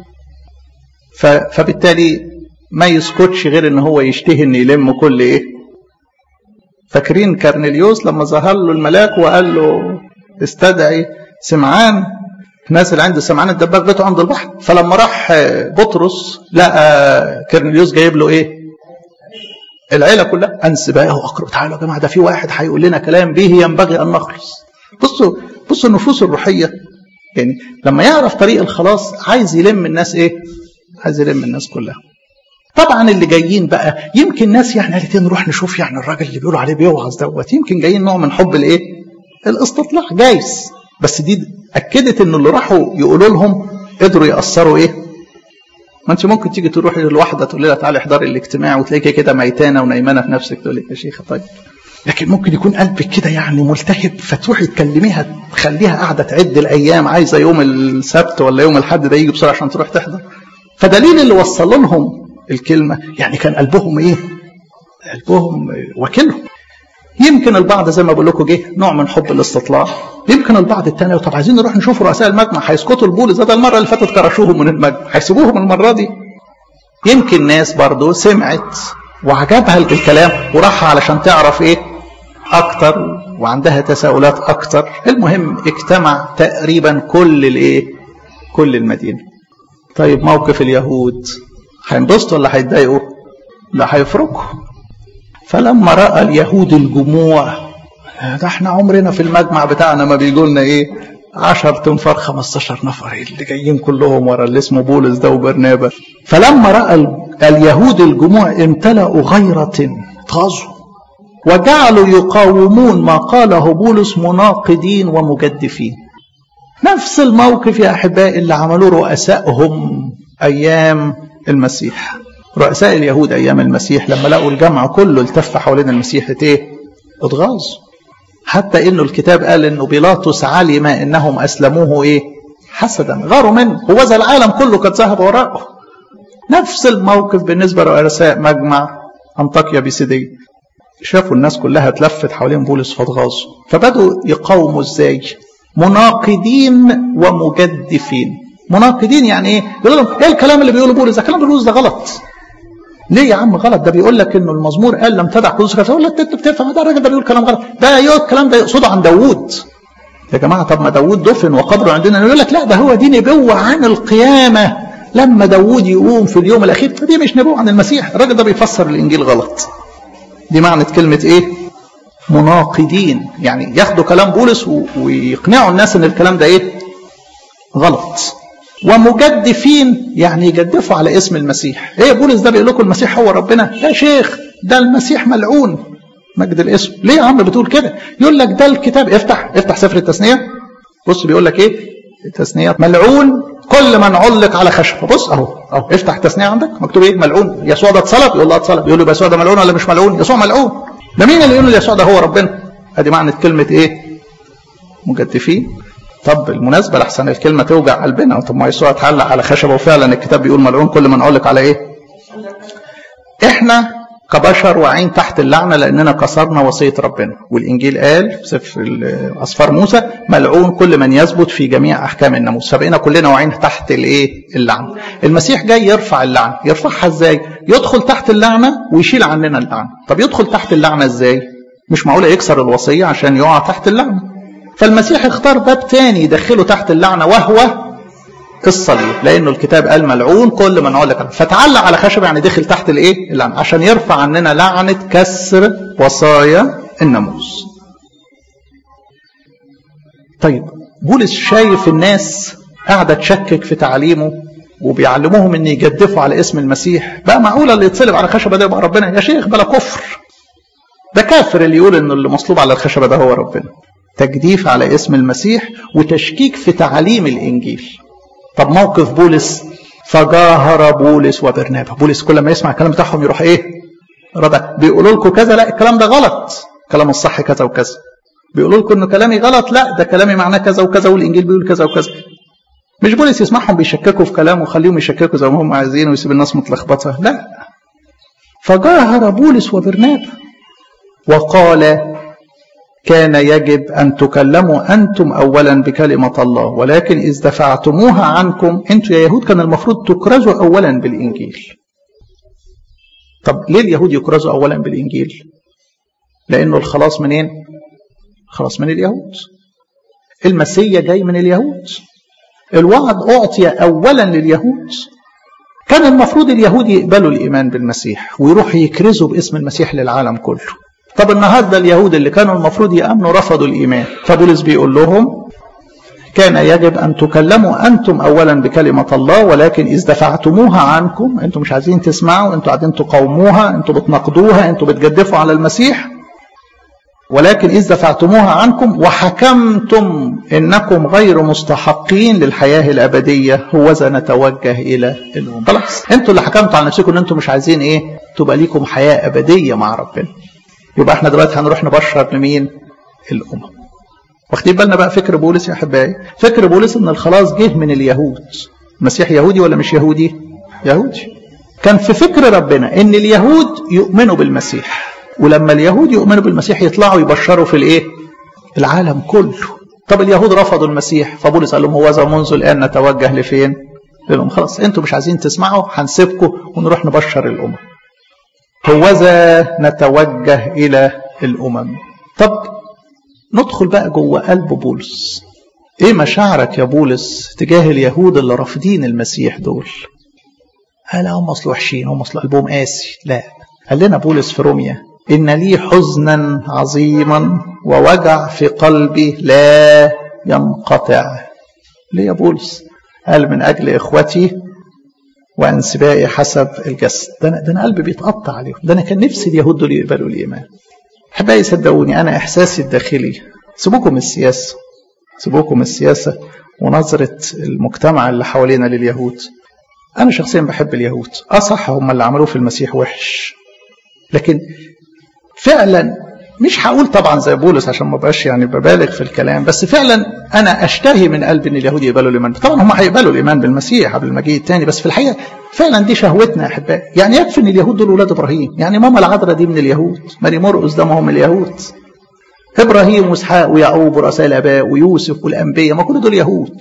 فبالتالي ما يسكتش غير ان هو يشتهي ان يلم كل ايه فاكرين كارنيليوس لما ظهر له الملاك وقال له استدعي سمعان نازل عند سمعان الدباغ بيته عند البحر فلما راح بطرس لقى كارنيليوس جايب له ايه العيله كلها انسبائه واقرب تعالوا يا جماعه ده في واحد هيقول لنا كلام به ينبغي ان نخلص بصوا بصوا النفوس الروحيه يعني لما يعرف طريق الخلاص عايز يلم الناس ايه عايز يلم الناس كلها طبعا اللي جايين بقى يمكن ناس يعني قالت نروح نشوف يعني الراجل اللي بيقولوا عليه بيوعظ دوت يمكن جايين نوع من حب الايه الاستطلاع جايز بس دي اكدت ان اللي راحوا يقولوا لهم قدروا ياثروا ايه ما انت ممكن تيجي تروحي لواحده تقول لها تعالي احضري الاجتماع وتلاقيكي كده ميتانه ونايمانه في نفسك تقول لك يا شيخه طيب لكن ممكن يكون قلبك كده يعني ملتهب فتروحي تكلميها تخليها قاعده تعد الايام عايزه يوم السبت ولا يوم الاحد ده يجي بسرعه عشان تروح تحضر فدليل اللي وصل لهم الكلمه يعني كان قلبهم ايه؟ قلبهم وكلهم يمكن البعض زي ما بقول لكم جه نوع من حب الاستطلاع يمكن البعض الثاني طب عايزين نروح نشوف رؤساء المجمع هيسكتوا البولس ده المره اللي فاتت كرشوهم من المجمع هيسيبوهم المره دي يمكن ناس برضه سمعت وعجبها الكلام وراح علشان تعرف ايه اكتر وعندها تساؤلات اكتر المهم اجتمع تقريبا كل الايه كل المدينه طيب موقف اليهود هينبسطوا ولا هيتضايقوا لا هيفرقوا فلما راى اليهود الجموع ده احنا عمرنا في المجمع بتاعنا ما بيجوا لنا ايه 10 تنفر 15 نفر اللي جايين كلهم ورا اللي اسمه بولس ده وبرنابا فلما راى اليهود الجموع امتلأوا غيرة طازوا وجعلوا يقاومون ما قاله بولس مناقضين ومجدفين نفس الموقف يا احبائي اللي عملوه رؤسائهم ايام المسيح رؤساء اليهود ايام المسيح لما لقوا الجمع كله التف حوالين المسيح ايه اتغاظوا حتى انه الكتاب قال انه بيلاطس علم انهم اسلموه ايه حسدا غاروا منه هو ذا العالم كله قد ذهب وراءه نفس الموقف بالنسبه لرؤساء مجمع انطاكيا بيسيديه شافوا الناس كلها اتلفت حوالين بولس فاتغاظوا فبدوا يقاوموا ازاي مناقضين ومجدفين مناقضين يعني ايه يقول لهم ايه الكلام اللي بيقوله بولس ده كلام بولس ده غلط ليه يا عم غلط ده بيقول لك انه المزمور قال لم تدع قدوسك فيقول لك انت بتفهم ده الراجل ده بيقول كلام غلط ده يقول الكلام ده يقصده عن داوود يا جماعه طب ما داوود دفن وقبره عندنا يقول لك لا ده هو دي نبوه عن القيامه لما داوود يقوم في اليوم الاخير فدي مش نبوه عن المسيح الراجل ده بيفسر الانجيل غلط دي معنى كلمه ايه مناقضين يعني ياخدوا كلام بولس ويقنعوا الناس ان الكلام ده ايه غلط ومجدفين يعني يجدفوا على اسم المسيح ايه بولس ده بيقول لكم المسيح هو ربنا يا شيخ ده المسيح ملعون مجد الاسم ليه يا عم بتقول كده يقول لك ده الكتاب افتح افتح سفر التثنيه بص بيقول لك ايه تثنية ملعون كل من علق على خشبة بص اهو اهو افتح التثنية عندك مكتوب ايه ملعون يسوع ده اتصلب يقول له اتصلب يقول له يسوع ده ملعون ولا مش ملعون يسوع ملعون ده مين اللي يقول له يسوع ده هو ربنا ادي معنى كلمة ايه مجدفين طب بالمناسبة لحسن الكلمة توجع قلبنا طب ما يسوع اتعلق على خشبة وفعلا الكتاب بيقول ملعون كل من علق على ايه احنا كبشر واعين تحت اللعنة لأننا كسرنا وصية ربنا والإنجيل قال في سفر أصفار موسى ملعون كل من يثبت في جميع أحكام الناموس فبقينا كلنا واعين تحت الإيه اللعنة المسيح جاي يرفع اللعنة يرفعها إزاي يدخل تحت اللعنة ويشيل عننا اللعنة طب يدخل تحت اللعنة إزاي مش معقولة يكسر الوصية عشان يقع تحت اللعنة فالمسيح اختار باب تاني يدخله تحت اللعنة وهو الصليب لانه الكتاب قال ملعون كل من علق فتعلق على خشبه يعني دخل تحت الايه اللعنه عشان يرفع عننا لعنه كسر وصايا الناموس طيب بولس شايف الناس قاعده تشكك في تعليمه وبيعلموهم ان يجدفوا على اسم المسيح بقى معقوله اللي يتصلب على خشبه ده يبقى ربنا يا شيخ بلا كفر ده كافر اللي يقول ان اللي مصلوب على الخشبه ده هو ربنا تجديف على اسم المسيح وتشكيك في تعاليم الانجيل طب موقف بولس فجاهر بولس وبرنابا بولس كل ما يسمع الكلام بتاعهم يروح ايه ردع بيقولوا لكم كذا لا الكلام ده غلط كلام الصح كذا وكذا بيقولوا لكم انه كلامي غلط لا ده كلامي معناه كذا وكذا والانجيل بيقول كذا وكذا مش بولس يسمعهم بيشككوا في كلامه وخليهم يشككوا زي ما هم عايزين ويسيب الناس متلخبطه لا فجاهر بولس وبرنابا وقال كان يجب أن تكلموا أنتم أولا بكلمة الله ولكن إذ دفعتموها عنكم أنتم يا يهود كان المفروض تكرزوا أولا بالإنجيل طب ليه اليهود يكرزوا أولا بالإنجيل لأنه الخلاص منين خلاص من اليهود المسيا جاي من اليهود الوعد أعطي أولا لليهود كان المفروض اليهود يقبلوا الإيمان بالمسيح ويروحوا يكرزوا باسم المسيح للعالم كله طب النهارده اليهود اللي كانوا المفروض يامنوا رفضوا الايمان فبولس بيقول لهم كان يجب ان تكلموا انتم اولا بكلمه الله ولكن اذ دفعتموها عنكم انتم مش عايزين تسمعوا انتم قاعدين تقاوموها انتم بتناقضوها انتم بتجدفوا على المسيح ولكن إذ دفعتموها عنكم وحكمتم إنكم غير مستحقين للحياة الأبدية هوذا نتوجه إلى الأمم خلاص أنتوا اللي حكمتوا على نفسكم إن أنتم مش عايزين إيه تبقى ليكم حياة أبدية مع ربنا يبقى احنا دلوقتي هنروح نبشر لمين الامم واخدين بالنا بقى فكر بولس يا احبائي فكر بولس ان الخلاص جه من اليهود المسيح يهودي ولا مش يهودي يهودي كان في فكر ربنا ان اليهود يؤمنوا بالمسيح ولما اليهود يؤمنوا بالمسيح يطلعوا يبشروا في الايه العالم كله طب اليهود رفضوا المسيح فبولس قال لهم هو منذ الان نتوجه لفين لهم خلاص انتوا مش عايزين تسمعوا هنسيبكم ونروح نبشر الامم هوذا نتوجه إلى الأمم طب ندخل بقى جوه قلب بولس ايه مشاعرك يا بولس تجاه اليهود اللي رافضين المسيح دول قال هم اصل وحشين هم اصل قلبهم قاسي لا قال لنا بولس في روميا ان لي حزنا عظيما ووجع في قلبي لا ينقطع ليه يا بولس قال من اجل اخوتي وانسبائي حسب الجسد ده انا ده انا قلبي بيتقطع عليهم ده انا كان نفسي اليهود دول يقبلوا الايمان احبائي صدقوني انا احساسي الداخلي سيبوكم السياسه سيبوكم السياسه ونظره المجتمع اللي حوالينا لليهود انا شخصيا بحب اليهود اه صح هم اللي عملوه في المسيح وحش لكن فعلا مش هقول طبعا زي بولس عشان ما بقاش يعني ببالغ في الكلام بس فعلا انا اشتهي من قلبي ان اليهود يقبلوا الايمان طبعا هم هيقبلوا الايمان بالمسيح قبل المجيء الثاني بس في الحقيقه فعلا دي شهوتنا يا احبائي يعني يكفي ان اليهود دول اولاد ابراهيم يعني ماما العذراء دي من اليهود ماري مرقس ده ما هم اليهود ابراهيم واسحاق ويعقوب ورؤساء الاباء ويوسف والانبياء ما كل دول يهود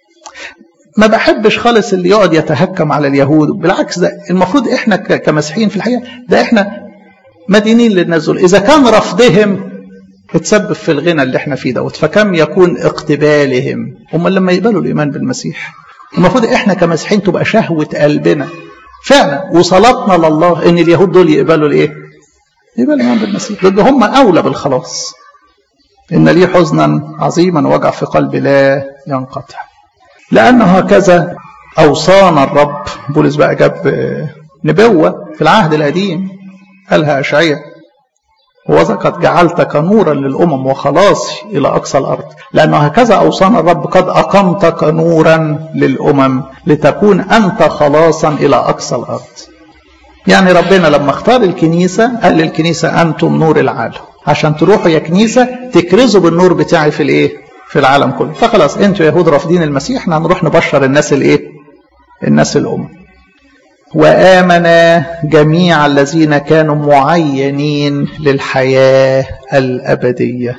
ما بحبش خالص اللي يقعد يتهكم على اليهود بالعكس ده المفروض احنا كمسيحيين في الحقيقه ده احنا مدينين للناس دول اذا كان رفضهم اتسبب في الغنى اللي احنا فيه دوت فكم يكون اقتبالهم هم لما يقبلوا الايمان بالمسيح المفروض احنا كمسيحيين تبقى شهوه قلبنا فعلا وصلاتنا لله ان اليهود دول يقبلوا الايه يقبلوا الايمان بالمسيح دول هم اولى بالخلاص ان لي حزنا عظيما وجع في قلبي لا ينقطع لان هكذا اوصانا الرب بولس بقى جاب نبوه في العهد القديم قالها اشعياء وذا قد جعلتك نورا للأمم وخلاصي إلى أقصى الأرض لأنه هكذا أوصانا الرب قد أقمتك نورا للأمم لتكون أنت خلاصا إلى أقصى الأرض يعني ربنا لما اختار الكنيسة قال للكنيسة أنتم نور العالم عشان تروحوا يا كنيسة تكرزوا بالنور بتاعي في الإيه في العالم كله فخلاص انتوا يهود رافضين المسيح احنا هنروح نبشر الناس الايه الناس الأمم وآمن جميع الذين كانوا معينين للحياة الأبدية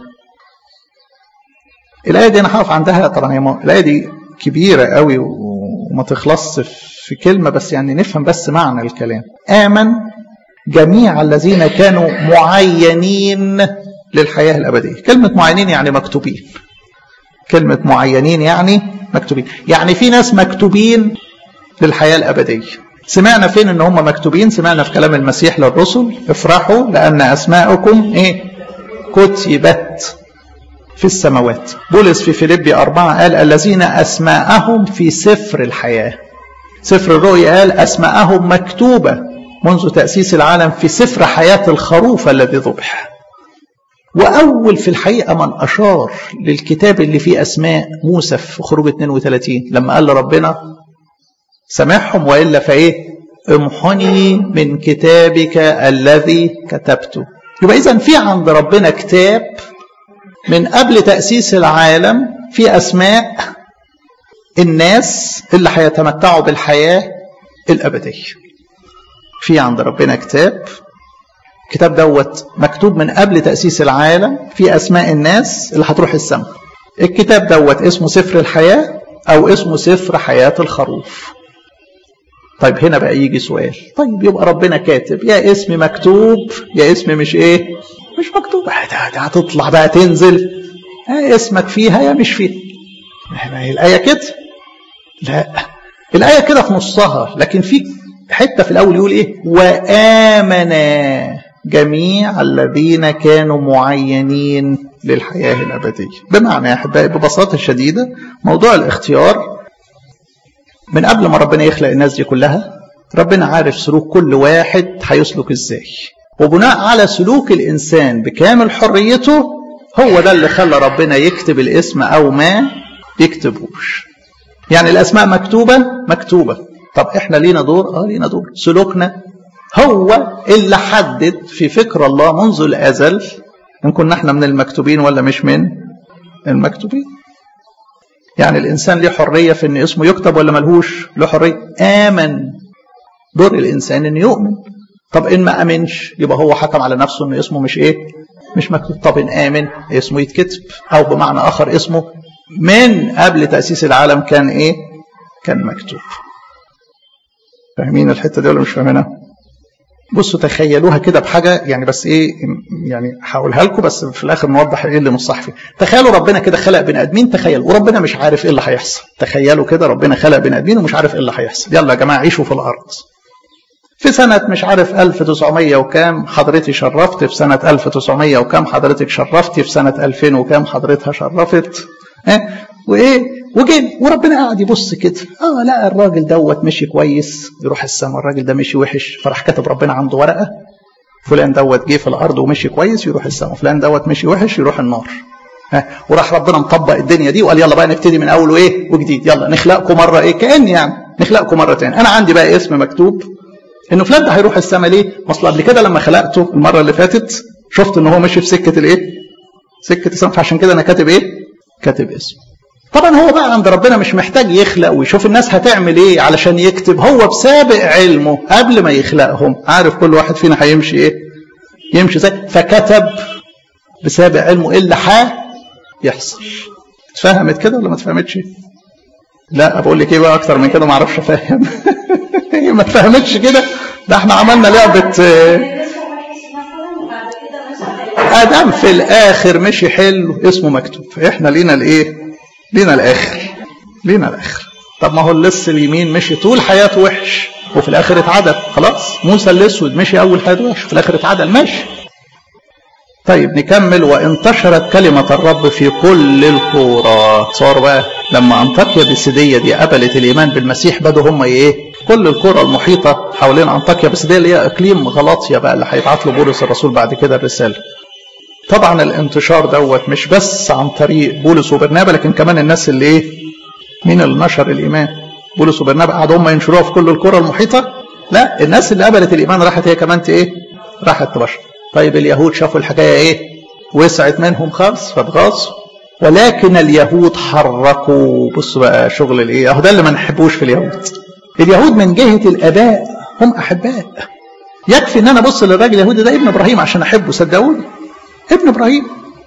الآية دي أنا هقف عندها طبعا هي الآية دي كبيرة قوي وما تخلصش في كلمة بس يعني نفهم بس معنى الكلام آمن جميع الذين كانوا معينين للحياة الأبدية كلمة معينين يعني مكتوبين كلمة معينين يعني مكتوبين يعني في ناس مكتوبين للحياة الأبدية سمعنا فين ان هم مكتوبين سمعنا في كلام المسيح للرسل افرحوا لان اسماءكم ايه كتبت في السماوات بولس في فيليبي أربعة قال الذين أسماءهم في سفر الحياة سفر الرؤيا قال أسماءهم مكتوبة منذ تأسيس العالم في سفر حياة الخروف الذي ذبح وأول في الحقيقة من أشار للكتاب اللي فيه أسماء موسى في خروج 32 لما قال لربنا سامحهم والا فايه امحني من كتابك الذي كتبته يبقى اذا في عند ربنا كتاب من قبل تاسيس العالم في اسماء الناس اللي هيتمتعوا بالحياه الابديه في عند ربنا كتاب الكتاب دوت مكتوب من قبل تاسيس العالم في اسماء الناس اللي هتروح السماء الكتاب دوت اسمه سفر الحياه او اسمه سفر حياه الخروف طيب هنا بقى يجي سؤال طيب يبقى ربنا كاتب يا اسم مكتوب يا اسم مش ايه مش مكتوب هتطلع بقى تنزل يا اسمك فيها يا مش فيها ما هي الآية كده لا الآية كده في نصها لكن في حتة في الأول يقول إيه وآمن جميع الذين كانوا معينين للحياة الأبدية بمعنى يا أحبائي ببساطة شديدة موضوع الاختيار من قبل ما ربنا يخلق الناس دي كلها ربنا عارف سلوك كل واحد هيسلك ازاي وبناء على سلوك الانسان بكامل حريته هو ده اللي خلى ربنا يكتب الاسم او ما يكتبوش يعني الاسماء مكتوبه مكتوبه طب احنا لينا دور اه لينا دور سلوكنا هو اللي حدد في فكر الله منذ الازل ان كنا احنا من المكتوبين ولا مش من المكتوبين يعني الإنسان له حرية في أن اسمه يكتب ولا ملهوش له حرية آمن دور الإنسان أن يؤمن طب إن ما أمنش يبقى هو حكم على نفسه أن اسمه مش إيه مش مكتوب طب إن آمن اسمه يتكتب أو بمعنى آخر اسمه من قبل تأسيس العالم كان إيه كان مكتوب فاهمين الحتة دي ولا مش فاهمينها بصوا تخيلوها كده بحاجه يعني بس ايه يعني هقولها لكم بس في الاخر نوضح ايه اللي مش صح فيه تخيلوا ربنا كده خلق بني ادمين تخيلوا وربنا مش عارف ايه اللي هيحصل تخيلوا كده ربنا خلق بني ادمين ومش عارف ايه اللي هيحصل يلا يا جماعه عيشوا في الارض في سنة مش عارف 1900 وكام حضرتي شرفت في سنة 1900 وكام حضرتك شرفتي في سنة 2000 وكام حضرتها شرفت اه وايه وجينا وربنا قاعد يبص كده اه لا الراجل دوت مشي كويس يروح السماء الراجل ده مشي وحش فراح كاتب ربنا عنده ورقه فلان دوت جه في الارض ومشي كويس يروح السماء فلان دوت مشي وحش يروح النار ها وراح ربنا مطبق الدنيا دي وقال يلا بقى نبتدي من اول وايه وجديد يلا نخلقكم مره ايه كان يعني نخلقكم مره تاني انا عندي بقى اسم مكتوب انه فلان ده هيروح السماء ليه؟ اصل قبل كده لما خلقته المره اللي فاتت شفت ان هو ماشي في سكه الايه؟ سكه السماء فعشان كده انا كاتب ايه؟ كاتب اسمه طبعا هو بقى عند ربنا مش محتاج يخلق ويشوف الناس هتعمل ايه علشان يكتب هو بسابق علمه قبل ما يخلقهم عارف كل واحد فينا هيمشي ايه يمشي ازاي فكتب بسابق علمه ايه اللي يحصل اتفهمت كده ولا ما اتفهمتش لا بقول لك ايه بقى اكتر من كده ما اعرفش افهم ما اتفهمتش كده ده احنا عملنا لعبه ادم في الاخر مشي حلو اسمه مكتوب احنا لينا الايه لينا الاخر لينا الاخر طب ما هو اللص اليمين مشي طول حياته وحش وفي الاخر اتعدل خلاص موسى الاسود مشي اول حياته وحش في الاخر اتعدل ماشي طيب نكمل وانتشرت كلمة الرب في كل القرى صار بقى لما أنطاكيا بسيدية دي قبلت الإيمان بالمسيح بدوا هم إيه كل القرى المحيطة حوالين أنطاكيا بس دي اللي هي إقليم غلاطيا بقى اللي هيبعت له بولس الرسول بعد كده الرسالة طبعا الانتشار دوت مش بس عن طريق بولس وبرنابا لكن كمان الناس اللي ايه مين اللي نشر الإيمان بولس وبرنابا قعدوا هم ينشروها في كل القرى المحيطة لا الناس اللي قبلت الإيمان راحت هي كمان ايه راحت تبشر طيب اليهود شافوا الحكاية ايه وسعت منهم خالص فاتغاظوا ولكن اليهود حركوا بصوا بقى شغل الايه اهو ده اللي ما نحبوش في اليهود اليهود من جهه الاباء هم احباء يكفي ان انا ابص للراجل اليهودي ده ابن ابراهيم عشان احبه صدقوني ابن ابراهيم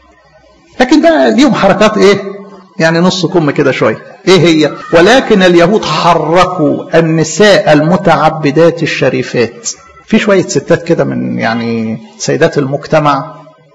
لكن بقى ليهم حركات ايه يعني نص كم كده شويه ايه هي ولكن اليهود حركوا النساء المتعبدات الشريفات في شويه ستات كده من يعني سيدات المجتمع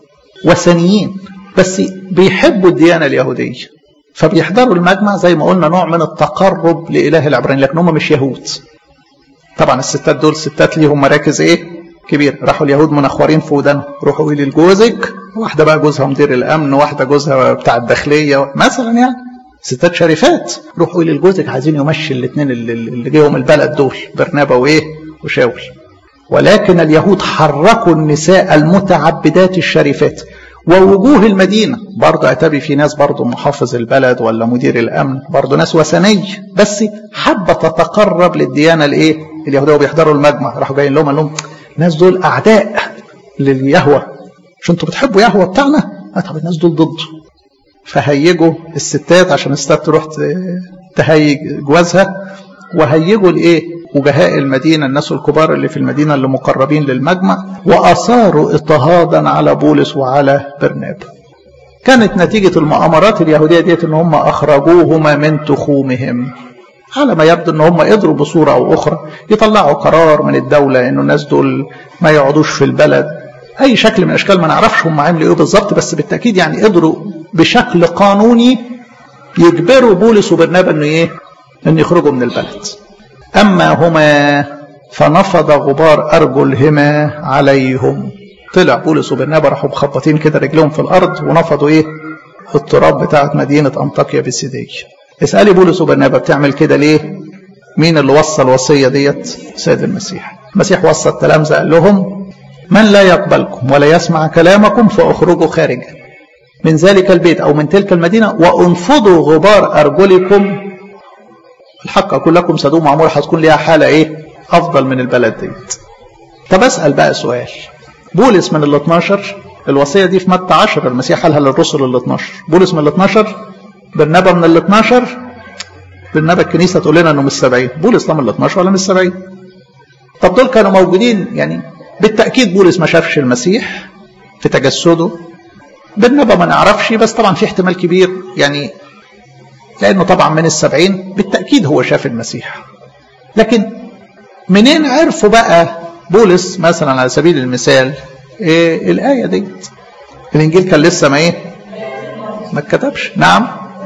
وثنيين بس بيحبوا الديانه اليهوديه فبيحضروا المجمع زي ما قلنا نوع من التقرب لاله العبرانيين لكن هم مش يهود طبعا الستات دول ستات ليهم مراكز ايه كبير راحوا اليهود منخورين في ودانهم روحوا قولي لجوزك واحده بقى جوزها مدير الامن واحده جوزها بتاع الداخليه مثلا يعني ستات شريفات روحوا قولي لجوزك عايزين يمشي الاثنين اللي, اللي جيهم البلد دول برنابا وايه وشاول ولكن اليهود حركوا النساء المتعبدات الشريفات ووجوه المدينة برضه أتابي في ناس برضه محافظ البلد ولا مدير الأمن برضه ناس وثنية بس حابة تتقرب للديانة الإيه اليهودية وبيحضروا المجمع راحوا جايين لهم قال لهم الناس دول أعداء لليهوى مش انتوا بتحبوا يهوى بتاعنا؟ اه طب الناس دول ضده فهيجوا الستات عشان الستات تروح تهيج جوازها وهيجوا الايه وجهاء المدينة الناس الكبار اللي في المدينة اللي مقربين للمجمع وأثاروا اضطهادا على بولس وعلى برنابا كانت نتيجة المؤامرات اليهودية ديت ان هم اخرجوهما من تخومهم على ما يبدو ان هم قدروا بصورة او اخرى يطلعوا قرار من الدولة انه الناس دول ما يقعدوش في البلد اي شكل من الاشكال ما نعرفش هم عملوا ايه بالظبط بس بالتأكيد يعني قدروا بشكل قانوني يجبروا بولس وبرنابا انه ايه ان يخرجوا من البلد أما هما فنفض غبار أرجلهما عليهم طلع بولس وبرنابا راحوا مخبطين كده رجلهم في الأرض ونفضوا إيه التراب بتاعت مدينة أنطاكيا بسيدية اسألي بولس وبرنابا بتعمل كده ليه مين اللي وصى الوصية ديت سيد المسيح المسيح وصى التلامذة قال لهم من لا يقبلكم ولا يسمع كلامكم فاخرجوا خارجا من ذلك البيت أو من تلك المدينة وانفضوا غبار أرجلكم الحق أقول لكم سدوم وعمور هتكون ليها حالة إيه أفضل من البلد ديت طب أسأل بقى سؤال بولس من ال 12 الوصية دي في متى 10 المسيح قالها للرسل ال 12 بولس من ال 12 برنابا من ال 12 برنابا الكنيسة تقول لنا إنه مش 70 بولس لا من ال 12 ولا من ال 70 طب دول كانوا موجودين يعني بالتأكيد بولس ما شافش المسيح في تجسده برنابا ما نعرفش بس طبعا في احتمال كبير يعني لأنه طبعا من السبعين بالتأكيد هو شاف المسيح لكن منين عرفوا بقى بولس مثلا على سبيل المثال إيه الآية دي الإنجيل كان لسه ما إيه ما اتكتبش نعم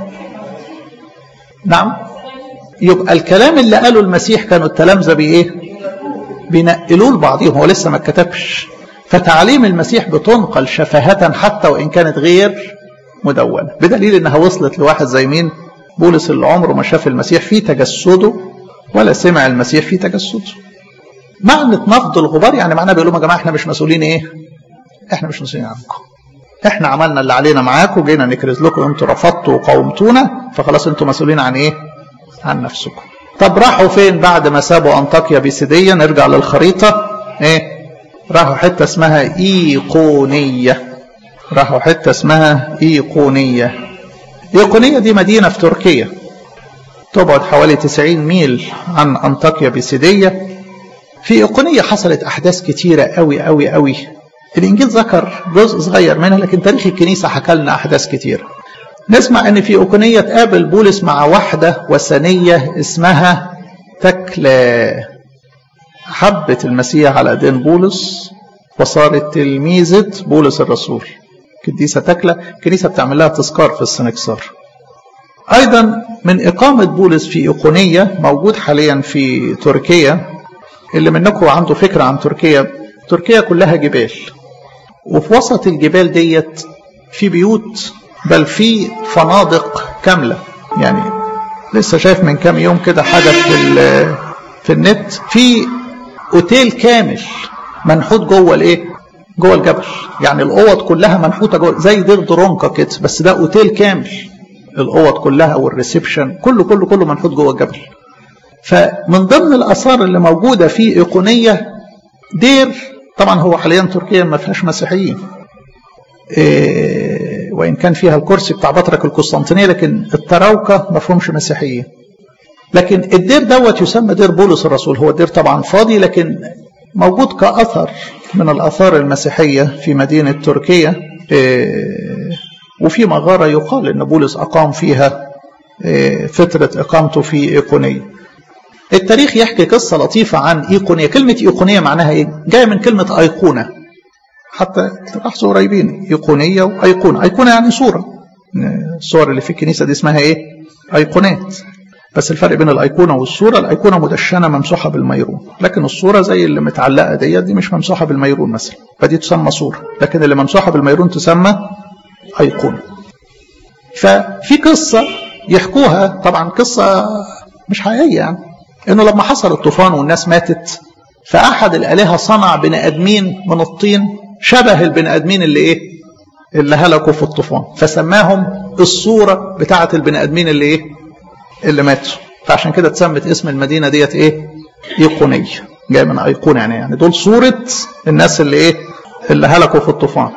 نعم يبقى الكلام اللي قاله المسيح كانوا التلامذة بإيه بينقلوه لبعضهم هو لسه ما اتكتبش فتعليم المسيح بتنقل شفهة حتى وإن كانت غير مدونة بدليل إنها وصلت لواحد زي مين بولس اللي عمره ما شاف المسيح في تجسده ولا سمع المسيح في تجسده معنى نفض الغبار يعني معناه بيقول لهم يا جماعه احنا مش مسؤولين ايه؟ احنا مش مسؤولين عنكم. احنا عملنا اللي علينا معاكم جينا نكرز لكم انتوا رفضتوا وقاومتونا فخلاص انتوا مسؤولين عن ايه؟ عن نفسكم. طب راحوا فين بعد ما سابوا انطاكيا بيسيديه نرجع للخريطه ايه؟ راحوا حته اسمها ايقونيه. راحوا حته اسمها ايقونيه. ايقونيه دي مدينه في تركيا. تبعد حوالي 90 ميل عن انطاكيا بيسيديه في إيقونية حصلت أحداث كتيرة أوي أوي أوي الإنجيل ذكر جزء صغير منها لكن تاريخ الكنيسة حكى لنا أحداث كتيرة نسمع أن في إيقونية تقابل بولس مع واحدة وثنية اسمها تكلا حبت المسيح على دين بولس وصارت تلميذة بولس الرسول قديسة تكلا كنيسة بتعمل لها تذكار في السنكسار أيضا من إقامة بولس في إيقونية موجود حاليا في تركيا اللي منكم عنده فكرة عن تركيا تركيا كلها جبال وفي وسط الجبال ديت في بيوت بل في فنادق كاملة يعني لسه شايف من كام يوم كده حدث في في النت في اوتيل كامل منحوت جوه الايه جوه الجبل يعني الاوض كلها منحوته جوه زي دير درونكا كده بس ده اوتيل كامل الاوض كلها والريسبشن كله كله كله منحوت جوه الجبل فمن ضمن الاثار اللي موجوده في ايقونيه دير طبعا هو حاليا تركيا ما فيهاش مسيحيين إيه وان كان فيها الكرسي بتاع بطرك القسطنطينيه لكن التراوكه ما فيهمش مسيحيين لكن الدير دوت يسمى دير بولس الرسول هو الدير طبعا فاضي لكن موجود كأثر من الآثار المسيحية في مدينة تركيا إيه وفي مغارة يقال أن بولس أقام فيها إيه فترة إقامته في إيقونية التاريخ يحكي قصة لطيفة عن إيقونية كلمة إيقونية معناها إيه؟ جاية من كلمة أيقونة حتى تلاحظوا قريبين إيقونية وأيقونة أيقونة يعني صورة الصور اللي في الكنيسة دي اسمها إيه؟ أيقونات بس الفرق بين الايقونه والصوره الايقونه مدشنه ممسوحه بالميرون لكن الصوره زي اللي متعلقه ديت دي مش ممسوحه بالميرون مثلا فدي تسمى صوره لكن اللي ممسوحه بالميرون تسمى ايقونه ففي قصه يحكوها طبعا قصه مش حقيقيه يعني انه لما حصل الطوفان والناس ماتت فاحد الالهه صنع بني ادمين من الطين شبه البني ادمين اللي ايه اللي هلكوا في الطوفان فسماهم الصوره بتاعه البني ادمين اللي ايه اللي ماتوا فعشان كده اتسمت اسم المدينه ديت ايه ايقونيه جاي من ايقونه يعني يعني دول صوره الناس اللي ايه اللي هلكوا في الطوفان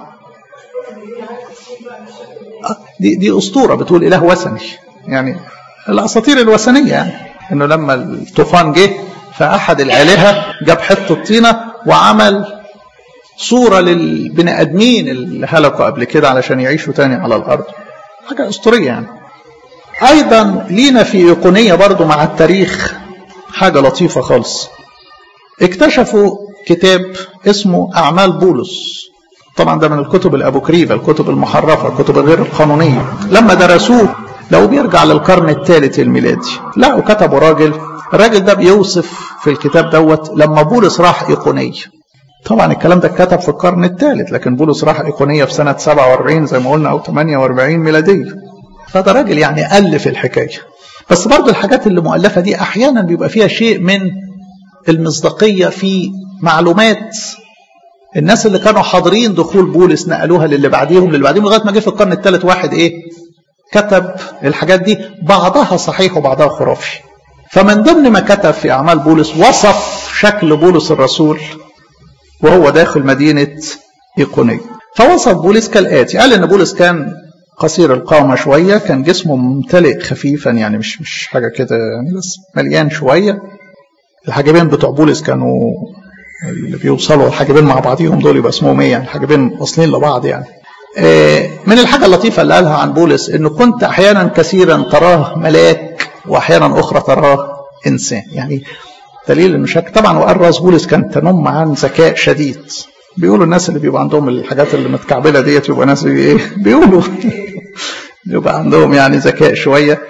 دي دي اسطوره بتقول اله وثني يعني الاساطير الوثنيه يعني انه لما الطوفان جه فاحد الالهه جاب حته طينه وعمل صوره للبني ادمين اللي هلكوا قبل كده علشان يعيشوا تاني على الارض حاجه اسطوريه يعني ايضا لينا في ايقونيه برضو مع التاريخ حاجه لطيفه خالص اكتشفوا كتاب اسمه اعمال بولس طبعا ده من الكتب الابوكريفه الكتب المحرفه الكتب الغير القانونيه لما درسوه لو بيرجع للقرن الثالث الميلادي لقوا كتبوا راجل الراجل ده بيوصف في الكتاب دوت لما بولس راح ايقونيه طبعا الكلام ده اتكتب في القرن الثالث لكن بولس راح ايقونيه في سنه 47 زي ما قلنا او 48 ميلاديه فده راجل يعني ألف الحكاية بس برضه الحاجات اللي مؤلفة دي أحيانا بيبقى فيها شيء من المصداقية في معلومات الناس اللي كانوا حاضرين دخول بولس نقلوها للي بعديهم للي بعديهم لغاية ما جه في القرن الثالث واحد إيه كتب الحاجات دي بعضها صحيح وبعضها خرافي فمن ضمن ما كتب في أعمال بولس وصف شكل بولس الرسول وهو داخل مدينة إيقونية فوصف بولس كالآتي قال إن بولس كان قصير القامة شوية كان جسمه ممتلئ خفيفا يعني مش مش حاجة كده يعني بس مليان شوية الحاجبين بتوع بولس كانوا اللي بيوصلوا الحاجبين مع بعضيهم دول يبقى اسمهم ايه يعني الحاجبين واصلين لبعض يعني من الحاجة اللطيفة اللي قالها عن بولس انه كنت احيانا كثيرا تراه ملاك واحيانا اخرى تراه انسان يعني دليل انه شك طبعا وقال راس بولس كان تنم عن ذكاء شديد بيقولوا الناس اللي بيبقى عندهم الحاجات اللي متكعبله ديت يبقى ناس ايه بيقولوا يبقى عندهم يعني ذكاء شويه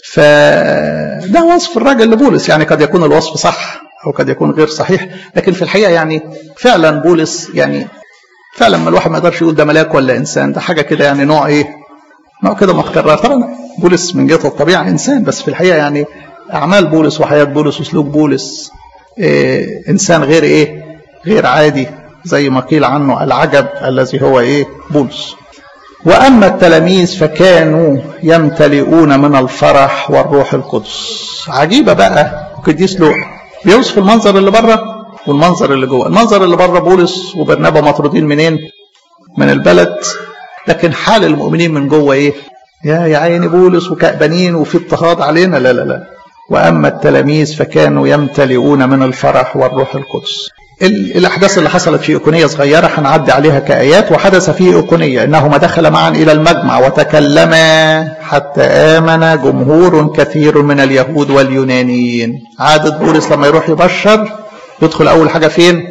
فده وصف الراجل لبولس يعني قد يكون الوصف صح او قد يكون غير صحيح لكن في الحقيقه يعني فعلا بولس يعني فعلا ما الواحد ما يقدرش يقول ده ملاك ولا انسان ده حاجه كده يعني نوع ايه نوع كده متكرر طبعا بولس من جهه الطبيعه انسان بس في الحقيقه يعني اعمال بولس وحياه بولس وسلوك بولس إيه انسان غير ايه غير عادي زي ما قيل عنه العجب الذي هو ايه بولس واما التلاميذ فكانوا يمتلئون من الفرح والروح القدس عجيبه بقى قديس لوقا بيوصف المنظر اللي بره والمنظر اللي جوه المنظر اللي بره بولس وبرنابا مطرودين منين من البلد لكن حال المؤمنين من جوه ايه يا يا عيني بولس وكأبانين وفي اضطهاد علينا لا لا لا واما التلاميذ فكانوا يمتلئون من الفرح والروح القدس الأحداث اللي حصلت في إيقونية صغيرة هنعدي عليها كآيات وحدث في إيقونية إنهما دخل معا إلى المجمع وتكلما حتى آمن جمهور كثير من اليهود واليونانيين عادة بولس لما يروح يبشر يدخل أول حاجة فين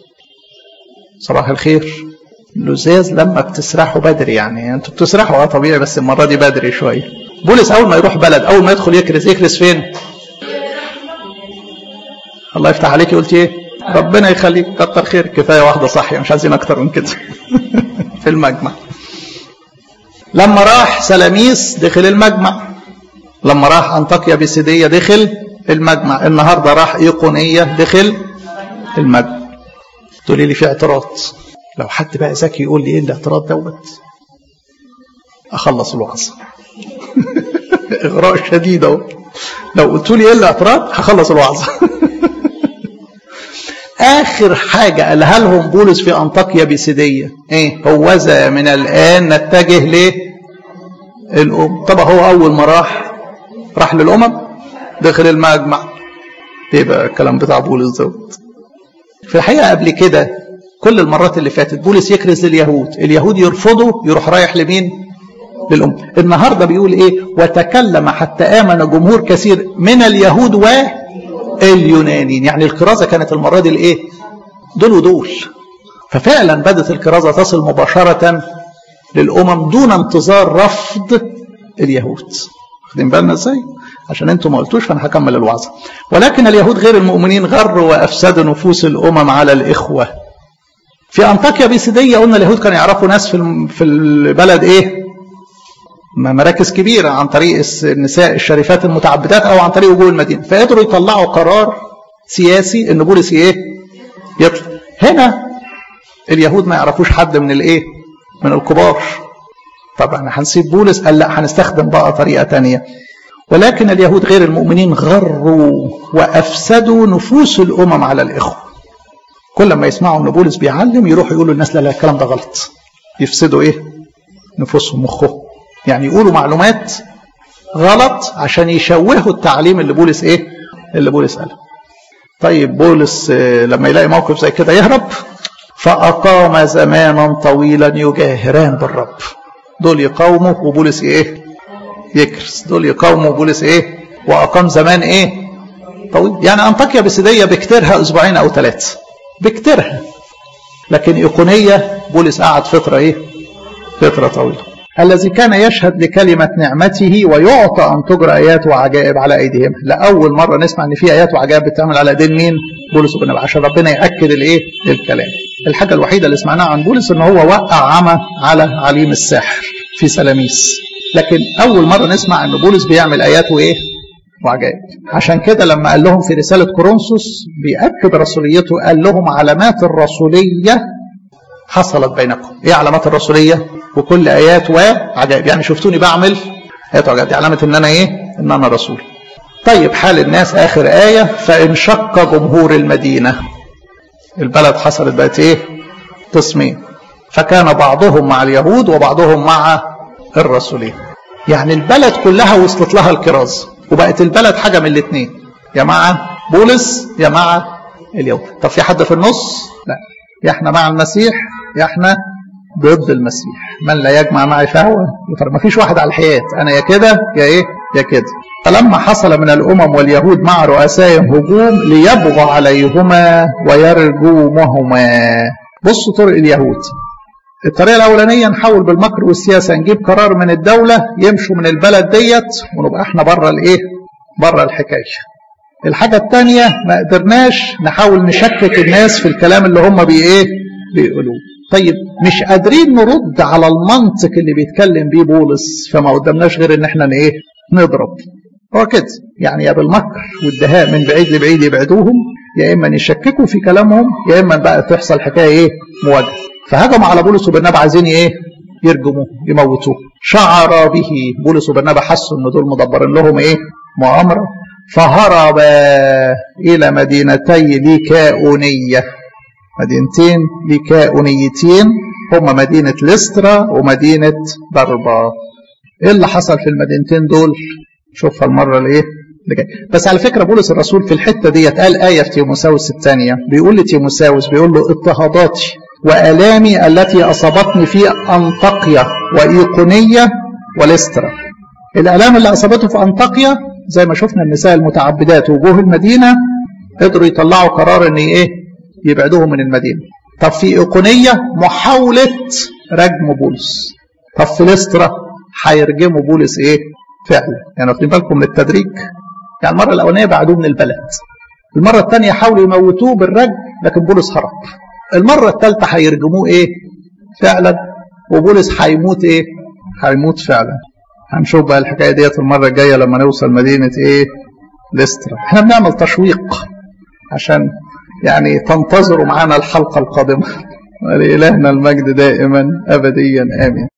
صباح الخير لزاز لما بتسرحوا بدري يعني انتوا بتسرحوا اه طبيعي بس المرة دي بدري شوية بولس أول ما يروح بلد أول ما يدخل يكرز يكرز فين الله يفتح عليك قلت ايه ربنا يخليك كتر خير كفايه واحده صح مش عايزين اكتر من كده في المجمع لما راح سلاميس دخل المجمع لما راح انطاكيا بسيدية دخل المجمع النهارده راح ايقونيه دخل المجمع تقولي لي في اعتراض لو حد بقى ذكي يقول لي ايه الاعتراض دوت اخلص الوعظه اغراء شديد اهو لو قلت لي ايه الاعتراض هخلص الوعظه اخر حاجه قالها لهم بولس في انطاكيا بيسيديه ايه هوذا من الان نتجه ليه الام طبعا هو اول ما راح راح للامم دخل المجمع يبقى الكلام بتاع بولس دوت في الحقيقه قبل كده كل المرات اللي فاتت بولس يكرز لليهود اليهود يرفضوا يروح رايح لمين للأم النهاردة بيقول إيه وتكلم حتى آمن جمهور كثير من اليهود واليونانيين يعني الكرازة كانت المرة دي الإيه دول ودول ففعلا بدت الكرازة تصل مباشرة للأمم دون انتظار رفض اليهود واخدين بالنا ازاي عشان انتم ما قلتوش فانا هكمل الوعظه ولكن اليهود غير المؤمنين غروا وافسدوا نفوس الامم على الاخوه في انطاكيا بيسيديه قلنا اليهود كانوا يعرفوا ناس في في البلد ايه مراكز كبيره عن طريق النساء الشريفات المتعبدات او عن طريق وجوه المدينه فقدروا يطلعوا قرار سياسي ان بولس ايه يطلع هنا اليهود ما يعرفوش حد من الايه من الكبار طبعا هنسيب بولس قال لا هنستخدم بقى طريقه تانية ولكن اليهود غير المؤمنين غروا وافسدوا نفوس الامم على الاخوه كل ما يسمعوا ان بولس بيعلم يروحوا يقولوا للناس لا لا الكلام ده غلط يفسدوا ايه نفوسهم مخهم يعني يقولوا معلومات غلط عشان يشوهوا التعليم اللي بولس ايه اللي بولس قاله طيب بولس لما يلاقي موقف زي كده يهرب فأقام زمانا طويلا يجاهران بالرب دول يقاوموا وبولس ايه يكرس دول يقاوموا وبولس ايه وأقام زمان ايه طويل يعني أنطاكيا بسيدية بكتيرها أسبوعين أو ثلاثة بكتيرها لكن إيقونية بولس قعد فترة ايه فترة طويلة الذي كان يشهد لكلمة نعمته ويعطى أن تجرى آيات وعجائب على أيديهم لأول مرة نسمع أن في آيات وعجائب بتعمل على أيدين مين بولس وبرنابا عشان ربنا يأكد الإيه الكلام الحاجة الوحيدة اللي سمعناها عن بولس أن هو وقع عمى على عليم الساحر في سلاميس لكن أول مرة نسمع أن بولس بيعمل آيات وإيه وعجائب عشان كده لما قال لهم في رسالة كورنثوس بيأكد رسوليته قال لهم علامات الرسولية حصلت بينكم ايه علامات الرسولية وكل ايات وعجائب يعني شفتوني بعمل ايات وعجائب دي علامة ان انا ايه ان انا رسول طيب حال الناس اخر آية فانشق جمهور المدينة البلد حصلت بقت ايه تصميم فكان بعضهم مع اليهود وبعضهم مع الرسولين يعني البلد كلها وصلت لها الكراز وبقت البلد حاجة من الاثنين يا مع بولس يا مع اليهود طب في حد في النص لا يا احنا مع المسيح يا احنا ضد المسيح من لا يجمع معي فهو ما فيش واحد على الحياة انا يا كده يا ايه يا كده فلما حصل من الامم واليهود مع رؤسائهم هجوم ليبغى عليهما ويرجومهما بصوا طرق اليهود الطريقة الأولانية نحاول بالمكر والسياسة نجيب قرار من الدولة يمشوا من البلد ديت ونبقى احنا بره الايه؟ بره الحكاية. الحاجة الثانية ما قدرناش نحاول نشكك الناس في الكلام اللي هم بي ايه بيقولوه طيب مش قادرين نرد على المنطق اللي بيتكلم بيه بولس فما قدامناش غير ان احنا ايه نضرب هو كده يعني يا بالمكر والدهاء من بعيد لبعيد يبعدوهم يا اما يشككوا في كلامهم يا اما بقى تحصل حكايه ايه مواجهه فهجموا على بولس وبرنابا عايزين ايه يرجموه يموتوه شعر به بولس وبرنابا حسوا ان دول مدبرين لهم ايه مؤامره فهرب إلى مدينتي ليكاونية مدينتين ليكاونيتين هما مدينة لسترا ومدينة ضربة إيه اللي حصل في المدينتين دول شوفها المرة الإيه بس على فكرة بولس الرسول في الحتة دي قال آية في تيموساوس الثانية بيقول لتيموساوس بيقول له اضطهاداتي وآلامي التي أصابتني في أنطاقيا وإيقونية ولسترا الآلام اللي أصابته في أنطاقيا زي ما شفنا النساء المتعبدات وجوه المدينة قدروا يطلعوا قرار ان ايه يبعدوهم من المدينة طب في ايقونية محاولة رجم بولس طب في لسترا هيرجموا بولس ايه فعلا يعني واخدين بالكم من التدريج يعني المرة الأولانية بعدوه من البلد المرة الثانية حاولوا يموتوه بالرجم لكن بولس هرب المرة الثالثة هيرجموه ايه فعلا وبولس هيموت ايه هيموت فعلا هنشوف بقى الحكايه ديت المره الجايه لما نوصل مدينه ايه لسترا احنا بنعمل تشويق عشان يعني تنتظروا معنا الحلقة القادمة ولإلهنا المجد دائما أبديا آمين